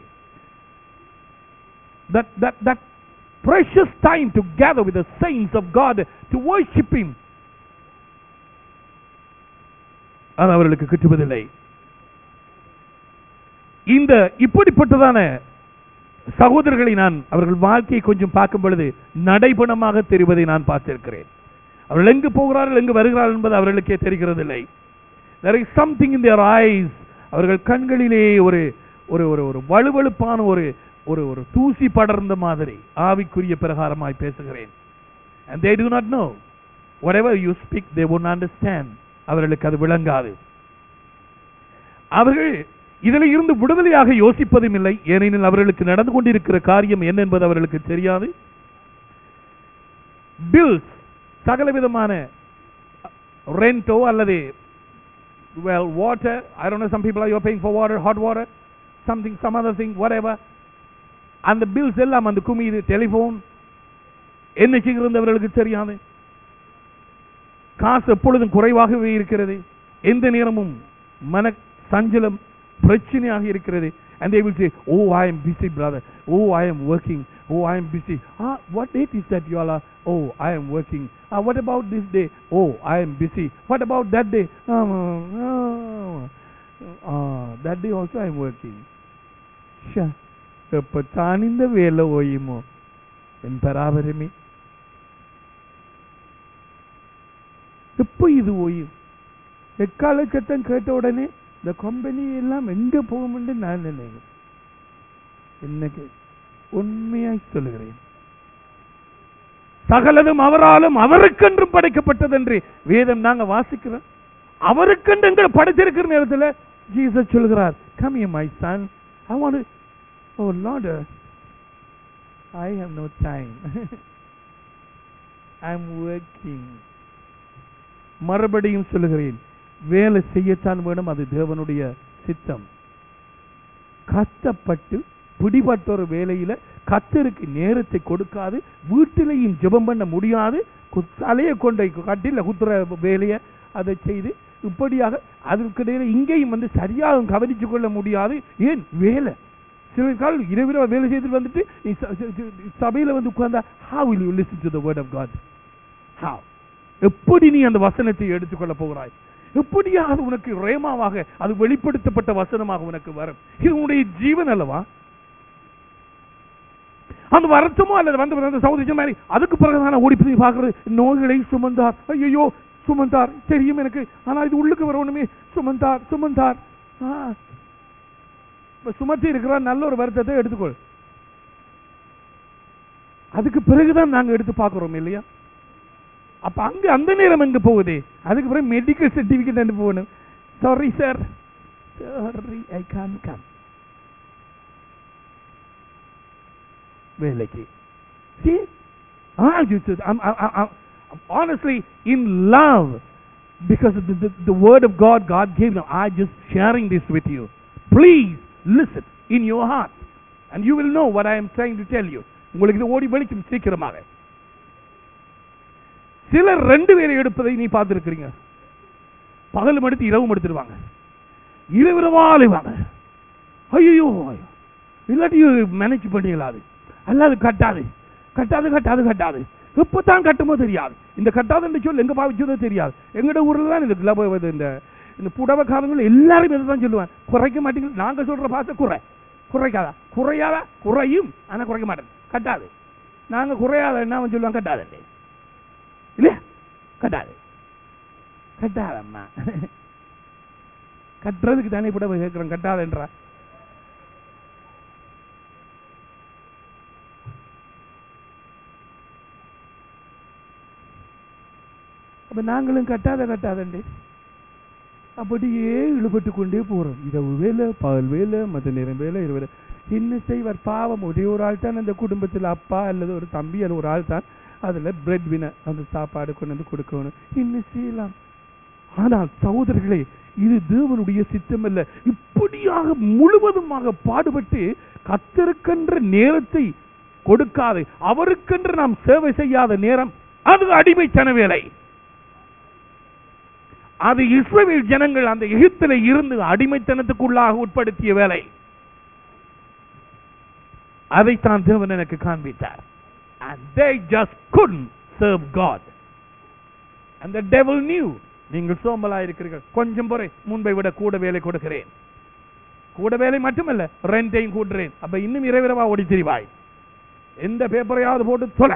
that that that precious time to gather with the saints of God to worship him அது அவர்களுக்கு கிட்டுவதில்லை இந்த இப்படிப்பட்டதான சகோதரர்களை நான் அவர்கள் வாழ்க்கையை கொஞ்சம் பார்க்கும் பொழுது நடைபணமாக தெரிவதை நான் பார்த்திருக்கிறேன் அவர்கள் எங்கு போகிறார்கள் எங்கு வருகிறார்கள் என்பது அவர்களுக்கே தெரிகிறதில்லை there is something in their eyes அவர்கள் கண்களிலே ஒரு ஒரு ஒரு ஒரு வலுவழுப்பான ஒரு ஒரு ஒரு தூசி படர்ந்த மாதிரி ஆவிக்குரிய பிரகாரமாய் பேசுகிறேன் and they do not know whatever you speak they won't understand அவர்களுக்கு அது விளங்காது அவர்கள் இதில் இருந்து விடுதலையாக யோசிப்பதும் இல்லை ஏனெனில் அவர்களுக்கு நடந்து கொண்டிருக்கிற காரியம் என்ன என்பது அவர்களுக்கு தெரியாது பில்ஸ் சகலவிதமான ரெண்டோ அல்லது well water i don't know some people are you're paying for water hot water something some other thing whatever அந்த பில்ஸ் எல்லாம் அந்த குமிது டெலிபோன் என்ன செய்கிறது அவர்களுக்கு தெரியாது காசு எப்பொழுதும் குறைவாகவே இருக்கிறது எந்த நேரமும் மன சஞ்சலம் பிரச்சனையாக இருக்கிறது and they will say oh i am busy brother oh i am working oh i am busy ah what date is that you all are oh i am working ah what about this day oh i am busy what about that day ah, ah, ah that day also i am working Shah எப்பத்தான் இந்த வேலை ஓயுமோ என் பராபரமே எப்போ இது ஓயும் எக்கால சத்தம் கேட்ட உடனே இந்த கம்பெனி எல்லாம் எங்க போகும்னு நான் நினைக்கிறேன் என்னக்கு உண்மையாய் சொல்லுகிறேன் சகலதும் அவராலும் அவருக்கென்றும் படைக்கப்பட்டதென்று வேதம் நாங்க வாசிக்கிறோம் அவருக்கென்று எங்களை படைச்சிருக்கிற நேரத்துல ஜீசஸ் சொல்கிறார் come here my son I want to oh Lord uh, I have no time I'm working மறுபடியும் சொல்லுகிறேன் வேலை செய்யத்தான் வேணும் அது தேவனுடைய சித்தம் கஷ்டப்பட்டு பிடிபட்ட ஒரு வேலையில கத்தருக்கு நேரத்தை கொடுக்காது வீட்டிலையும் ஜெபம் பண்ண முடியாது கு- தலையை கொண்ட கட்டில குத்துற வேலையை அதை செய்து இப்படியாக அதற்கிடையில இங்கேயும் வந்து சரியாக கவனிச்சு கொள்ள முடியாது ஏன் வேலை சில கால் இரவிரவா வேலை செய்துட்டு வந்துட்டு நீ ச- ச- ச- சபையில வந்து உட்கார்ந்தா how will you listen to the word of God how எப்படி நீ அந்த வசனத்தை எடுத்துக்கொள்ள போகிறாய் எப்படியாக உனக்கு ரேமாவாக அது வெளிப்படுத்தப்பட்ட வசனமாக உனக்கு வரும் இது உன்னுடைய ஜீவன் அல்லவா அந்த வருத்தமோ அல்லது வந்து அந்த சௌதரியம் மாதிரி அதுக்கு பிறகுதான ஓடி போய் பார்க்கறது நோய்களை சுமந்தார் ஐயோ சுமந்தார் தெரியும் எனக்கு ஆனா இது உள்ளுக்கு வரணுமே சுமந்தார் சுமந்தார் ஆ. இப்ப சுமத்தி இருக்கிற நல்ல ஒரு வருத்தத்தை எடுத்துக்கொள் அதுக்கு பிறகுதான் நாங்க எடுத்து பார்க்கிறோம் இல்லையா அப்ப அங்க அந்த நேரம் எங்க போகுது அதுக்கு பிறகு மெடிக்கல் சர்டிபிகேட் அனுப்பி போகணும் sorry sir sorry I can come வேலைக்கு See? Ah, you just, I'm, I'm, I'm, I'm honestly in love because of the, the, the word of God God gave them. I'm just sharing this with you. Please listen in your heart, and you will know what I am trying to tell you. உங்களுக்கு இது ஓடி வெளிக்கும் சீக்கிரமாக சிலர் ரெண்டு பேரை எடுப்பதை நீ பார்த்திருக்கிறீங்க பகலும் எடுத்து இரவும் எடுத்துருவாங்க இரவிரவாலைவாங்க ஐயோ இல்லாட்டி மேனேஜ் பண்ணிக்கலாது அல்லாது கட்டாது கட்டாது கட்டாது கட்டாது எப்பதான் கட்டுமோ தெரியாது இந்த கட்டாதுன்ற சொல் எங்க பாவிச்சதோ தெரியாது எங்கட ஊர்ல தான் இந்த கிளப் இந்த இந்த புடவைக்காரங்கள் எல்லாரும் இதை தான் சொல்லுவாங்க குறைக்க மாட்டீங்க நாங்க சொல்ற பாச குறை குறைக்காதா குறையாதா குறையும் ஆனா குறைக்க மாட்டேன் கட்டாது நாங்க குறையாத என்ன அவன் சொல்லுவாங்க கட்டாது இல்லையா கட்டாது கட்டாதம்மா கட்டுறதுக்கு தானே புடவை கேட்கிறோம் கட்டாதன்றா அப்ப நாங்களும் கட்டாத கட்டாதண்டே அப்படியே இழுபட்டு கொண்டே போறோம் இரவு வேலை பகல் வேலை மற்ற நேரம் வேலை இரவு வேலை என்ன செய்வார் பாவம் ஒரே ஒரு ஆள் தான் அந்த குடும்பத்தில் அப்பா அல்லது ஒரு தம்பி அல்லது ஒரு ஆள் தான் அதுல பிரெட் வினர் அந்த சாப்பாடு கொண்டு வந்து கொடுக்கணும் என்ன செய்யலாம் ஆனால் சகோதரர்களே இது தேவனுடைய சித்தம் அல்ல இப்படியாக முழுவதுமாக பாடுபட்டு கத்திருக்கின்ற நேரத்தை கொடுக்காது அவருக்கென்று நாம் சேவை செய்யாத நேரம் அது அடிமைத்தன வேலை அது இஸ்ரவேல் ஜனங்கள் அந்த எகிப்தில இருந்து அடிமைத்தனத்துக்குள்ளாக உட்படுத்திய வேலை அதைத்தான் தேவன் எனக்கு காண்பித்தார் and they just couldn't serve God and the devil knew நீங்கள் சோம்பலா இருக்கிறீர்கள் கொஞ்சம் பொறை முன்பை விட கூட வேலை கொடுக்கிறேன் கூட வேலை மட்டுமல்ல ரெண்டையும் கூட்டுறேன் அப்ப இன்னும் இரவிரவா ஓடி திரிவாய் எந்த பேப்பரையாவது போட்டு தொலை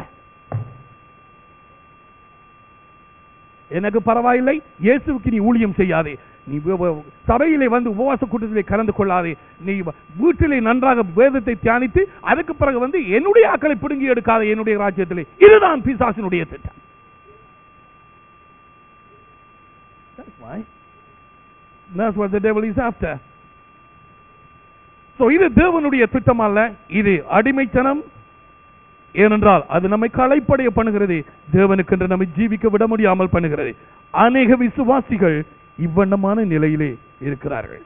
எனக்கு பரவாயில்லை இயேசுவுக்கு நீ ஊழியம் செய்யாதே நீ வ- வ- சபையிலே வந்து உபவாச கூட்டத்திலே கலந்து கொள்ளாதே நீ வ- வீட்டிலே நன்றாக வேதத்தை தியானித்து அதுக்கு பிறகு வந்து என்னுடைய ஆக்களை பிடுங்கி எடுக்காத என்னுடைய ராஜ்யத்திலே இதுதான் பிசாசினுடைய திட்டம் That's why. That's what the devil is after. So இது தேவனுடைய திட்டம் அல்ல இது அடிமைத்தனம் ஏனென்றால் அது நம்மை களைப்படைய பண்ணுகிறது தேவனுக்கென்று நம்மை ஜீவிக்க விட முடியாமல் பண்ணுகிறது அநேக விசுவாசிகள் இவ்வண்ணமான நிலையிலே இருக்கிறார்கள்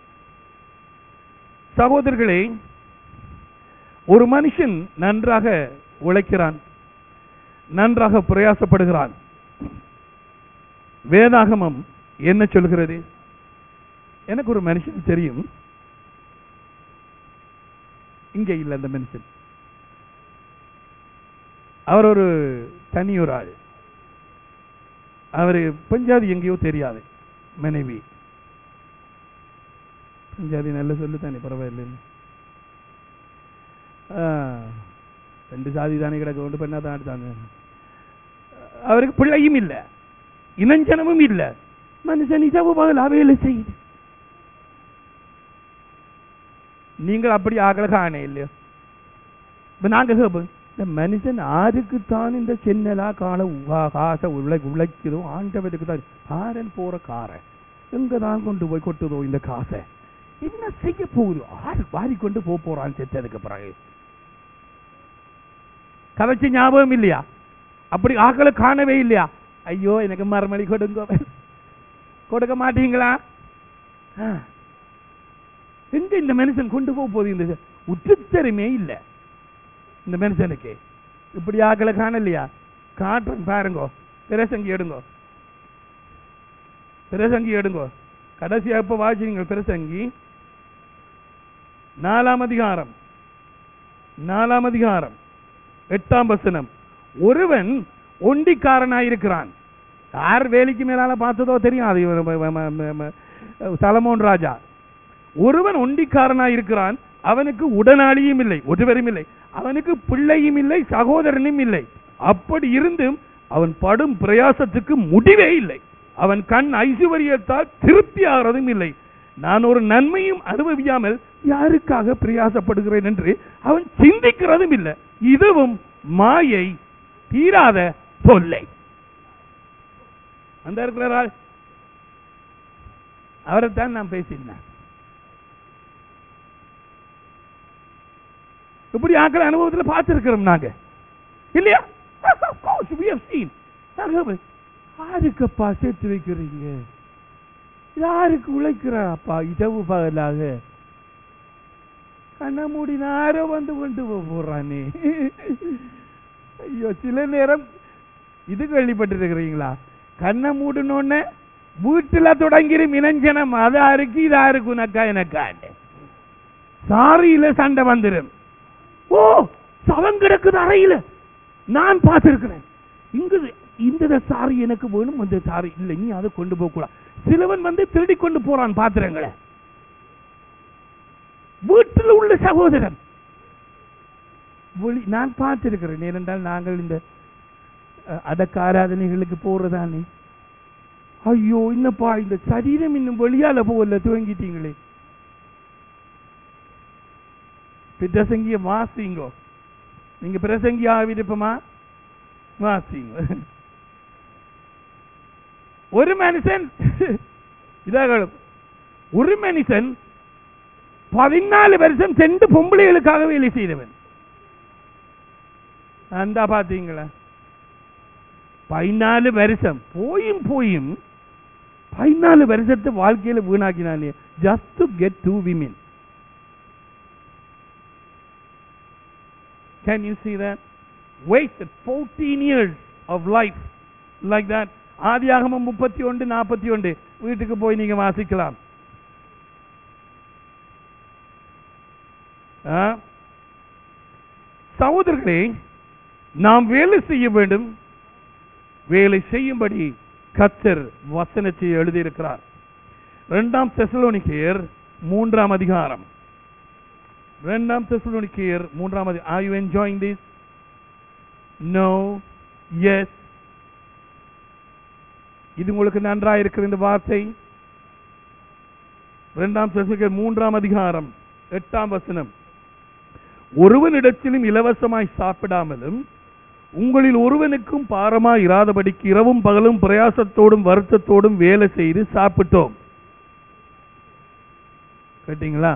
சகோதரர்களே ஒரு மனுஷன் நன்றாக உழைக்கிறான் நன்றாக பிரயாசப்படுகிறான் வேதாகமம் என்ன சொல்கிறது எனக்கு ஒரு மனுஷன் தெரியும் இங்கே இல்லை அந்த மனுஷன் அவர் ஒரு தனி ஒரு ஆள் அவரு பஞ்சாதி எங்கேயோ தெரியாது மனைவி பஞ்சாதி நல்ல சொல்லு தானே பரவாயில்லை ரெண்டு சாதி தானே கிடக்க ஒன்று பண்ணா தான் தாங்க அவருக்கு பிள்ளையும் இல்லை இனஞ்சனமும் இல்லை மனுஷன் இரவு பகலா வேலை செய்யுது நீங்கள் அப்படி ஆகல காண இல்லையோ இப்ப நாங்க கேட்போம் இந்த மனுஷன் ஆருக்குத்தான் இந்த சென்னலா கால உவா- காசை உழை உழைக்குதோ ஆண்டவருக்கு தான் காரன் போற காரை எங்க தான் கொண்டு போய் கொட்டுதோ இந்த காசை என்ன செய்ய போகுது ஆறு வாரி கொண்டு போக போறான் செத்ததுக்கு பிறகு கதைச்ச ஞாபகம் இல்லையா அப்படி ஆக்களை காணவே இல்லையா ஐயோ எனக்கு மறுமொழி கொடுங்க கொடுக்க மாட்டீங்களா ஆ. எங்க இந்த மனுஷன் கொண்டு போக போகுது இந்த உச்சத்தரமே இல்ல இந்த மனுஷனுக்கு இப்படி ஆக்களை காணலையா காட்டுறேன் பாருங்க பிரசங்கி எடுங்கோ பிரசங்கி எடுங்கோ கடைசியா இப்ப வாசிங்க பிரசங்கி நாலாம் அதிகாரம் நாலாம் அதிகாரம் எட்டாம் வசனம் ஒருவன் ஒண்டிக்காரனாயிருக்கிறான் யார் வேலைக்கு மேலால பார்த்ததோ தெரியும் அது இவர் ம- ம- ம- ம- சலமோன் ராஜா ஒருவன் ஒண்டிக்காரனாயிருக்கிறான் அவனுக்கு உடனாளியும் இல்லை ஒருவரும் இல்லை அவனுக்கு பிள்ளையும் இல்லை சகோதரனும் இல்லை அப்படி இருந்தும் அவன் படும் பிரயாசத்துக்கு முடிவே இல்லை அவன் கண் ஐசுவரியத்தால் திருப்தி ஆகிறதும் இல்லை நான் ஒரு நன்மையும் அனுபவியாமல் யாருக்காக பிரயாசப்படுகிறேன் என்று அவன் சிந்திக்கிறதும் இல்லை இதுவும் மாயை தீராத தொல்லை அந்த இருக்கிறார் அவரைத்தான் நான் பேசினேன் இப்படி ஆக்கள் அனுபவத்தில் பார்த்திருக்கிறோம் நாங்க இல்லையா of course we have seen நாங்க யாருக்கப்பா சேர்த்து வைக்கிறீங்க யாருக்கு உழைக்கிறாப்பா இரவு பகலாக கண்ண மூடி நேரம் வந்து கொண்டு போக போறானே ஐயோ சில நேரம் இது கேள்விப்பட்டிருக்கிறீங்களா கண்ணை மூடணுன்னு வீட்டுல தொடங்கிற மினஞ்சனம் அது அருக்கு இது அருக்கு உனக்கா எனக்காண்டு சாரியில சண்டை வந்துடும் ஓ சவம் கிடக்குது அறையில நான் பார்த்திருக்கிறேன் இங்கு இந்த சாரி எனக்கு வேணும் அந்த சாரி இல்லை நீ அதை கொண்டு போக கூடாது சிலவன் வந்து திருடி கொண்டு போறான் பாத்திரங்களை வீட்டில் உள்ள சகோதரன் வெளி- நான் பார்த்திருக்கிறேன் ஏனென்றால் நாங்கள் இந்த அஹ், அடக்க ஆராதனைகளுக்கு போறதானே ஐயோ என்னப்பா இந்த சரீரம் இன்னும் வெளியால போகல துவங்கிட்டீங்களே பிரசங்கிய வாசிங்கோ நீங்க பிரசங்கியா விருப்பமா வாசிங்க ஒரு மனுஷன் இதாக ஒரு மனுஷன் பதினாலு வருஷம் சென்று பொம்பளைகளுக்காக வேலை செய்தவன் அந்த பாத்தீங்களா பதினாலு வருஷம் போயும் போயும் பதினாலு வருஷத்தை வாழ்க்கையில வீணாக்கினானே just to get two women Can you see that? Wasted 14 years of life like that. ஆதியாகமம் முப்பத்தி ஒன்று நாற்பத்தி ஒன்று வீட்டுக்கு போய் நீங்க வாசிக்கலாம் ஆ? சகோதரர்களே நாம் வேலை செய்ய வேண்டும் வேலை செய்யும்படி கத்தர் வசனத்தை எழுதியிருக்கிறார் இரண்டாம் தெசலோனிக்கேயர் மூன்றாம் அதிகாரம் இரண்டாம் தெசலோனிக்கேயர் மூன்றாம் அதி are you enjoying this no yes இது உங்களுக்கு நன்றாக இருக்கிற இந்த வார்த்தை இரண்டாம் தெசலோனிக்கேயர் மூன்றாம் அதிகாரம் எட்டாம் வசனம் ஒருவனிடத்திலும் இலவசமாய் சாப்பிடாமலும் உங்களில் ஒருவனுக்கும் பாரமாய் இராதபடிக்கு இரவும் பகலும் பிரயாசத்தோடும் வருத்தத்தோடும் வேலை செய்து சாப்பிட்டோம் கேட்டீங்களா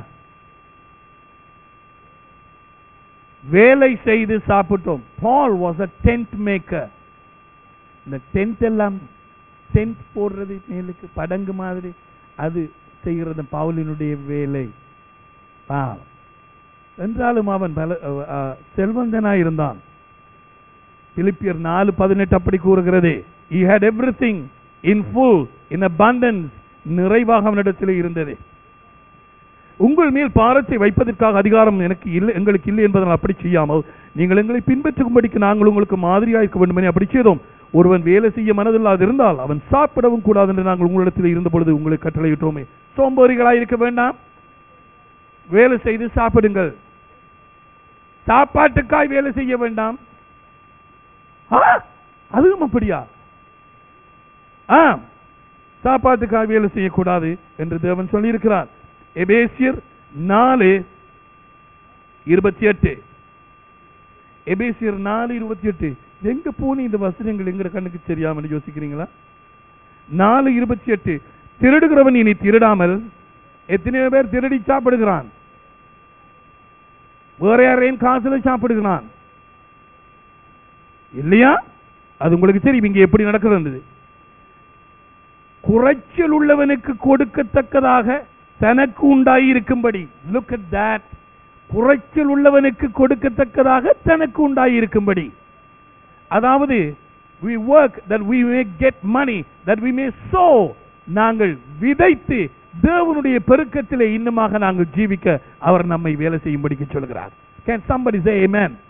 வேலை செய்து சாப்பிட்டோம் Paul was a tent maker இந்த டென்ட் எல்லாம் டென்ட் போடுறது மேலுக்கு படங்கு மாதிரி அது செய்கிறது பவுலினுடைய வேலை பாவம் என்றாலும் அவன் பல செல்வந்தனாய் இருந்தான் பிலிப்பியர் நாலு பதினெட்டு அப்படி கூறுகிறது he had everything in full in abundance நிறைவாக அவனிடத்தில் இருந்தது உங்கள் மேல் பாரத்தை வைப்பதற்காக அதிகாரம் எனக்கு இல்லை எங்களுக்கு இல்லை என்பதனால் அப்படி செய்யாமல் நீங்கள் எங்களை பின்பற்றும்படிக்கு நாங்கள் உங்களுக்கு மாதிரியாக இருக்க வேண்டும் என அப்படி செய்தோம் ஒருவன் வேலை செய்ய மனதில்லாது இருந்தால் அவன் சாப்பிடவும் கூடாது என்று நாங்கள் உங்களிடத்தில் இருந்த பொழுது உங்களுக்கு கட்டளையிட்டோமே சோம்பேறிகளாய் இருக்க வேண்டாம் வேலை செய்து சாப்பிடுங்கள் சாப்பாட்டுக்காய் வேலை செய்ய வேண்டாம் ஆ, அதுவும் அப்படியா ஆ சாப்பாட்டுக்காக வேலை செய்யக்கூடாது என்று தேவன் சொல்லியிருக்கிறார் எபேசியர் நாலு இருபத்தி எட்டு எபேசியர் நாலு இருபத்தி எட்டு எங்க போன இந்த வசனங்கள் எங்க கண்ணுக்கு தெரியாமல் யோசிக்கிறீங்களா நாலு இருபத்தி எட்டு திருடுகிறவன் இனி திருடாமல் எத்தனையோ பேர் திருடி சாப்பிடுகிறான் வேற யாரையும் காசுல சாப்பிடுகிறான் இல்லையா அது உங்களுக்கு தெரியும் இங்கே எப்படி நடக்கிறது குறைச்சல் உள்ளவனுக்கு கொடுக்கத்தக்கதாக தனக்கு உண்டாயிருக்கும்படி லுக் at that குறைச்சல் உள்ளவனுக்கு கொடுக்கத்தக்கதாக தனக்கு உண்டாயிருக்கும்படி அதாவது we work that we may get money that we may sow நாங்கள் விதைத்து தேவனுடைய பெருக்கத்திலே இன்னுமாக நாங்கள் ஜீவிக்க அவர் நம்மை வேலை செய்யும்படிக்கு சொல்கிறார் can somebody say amen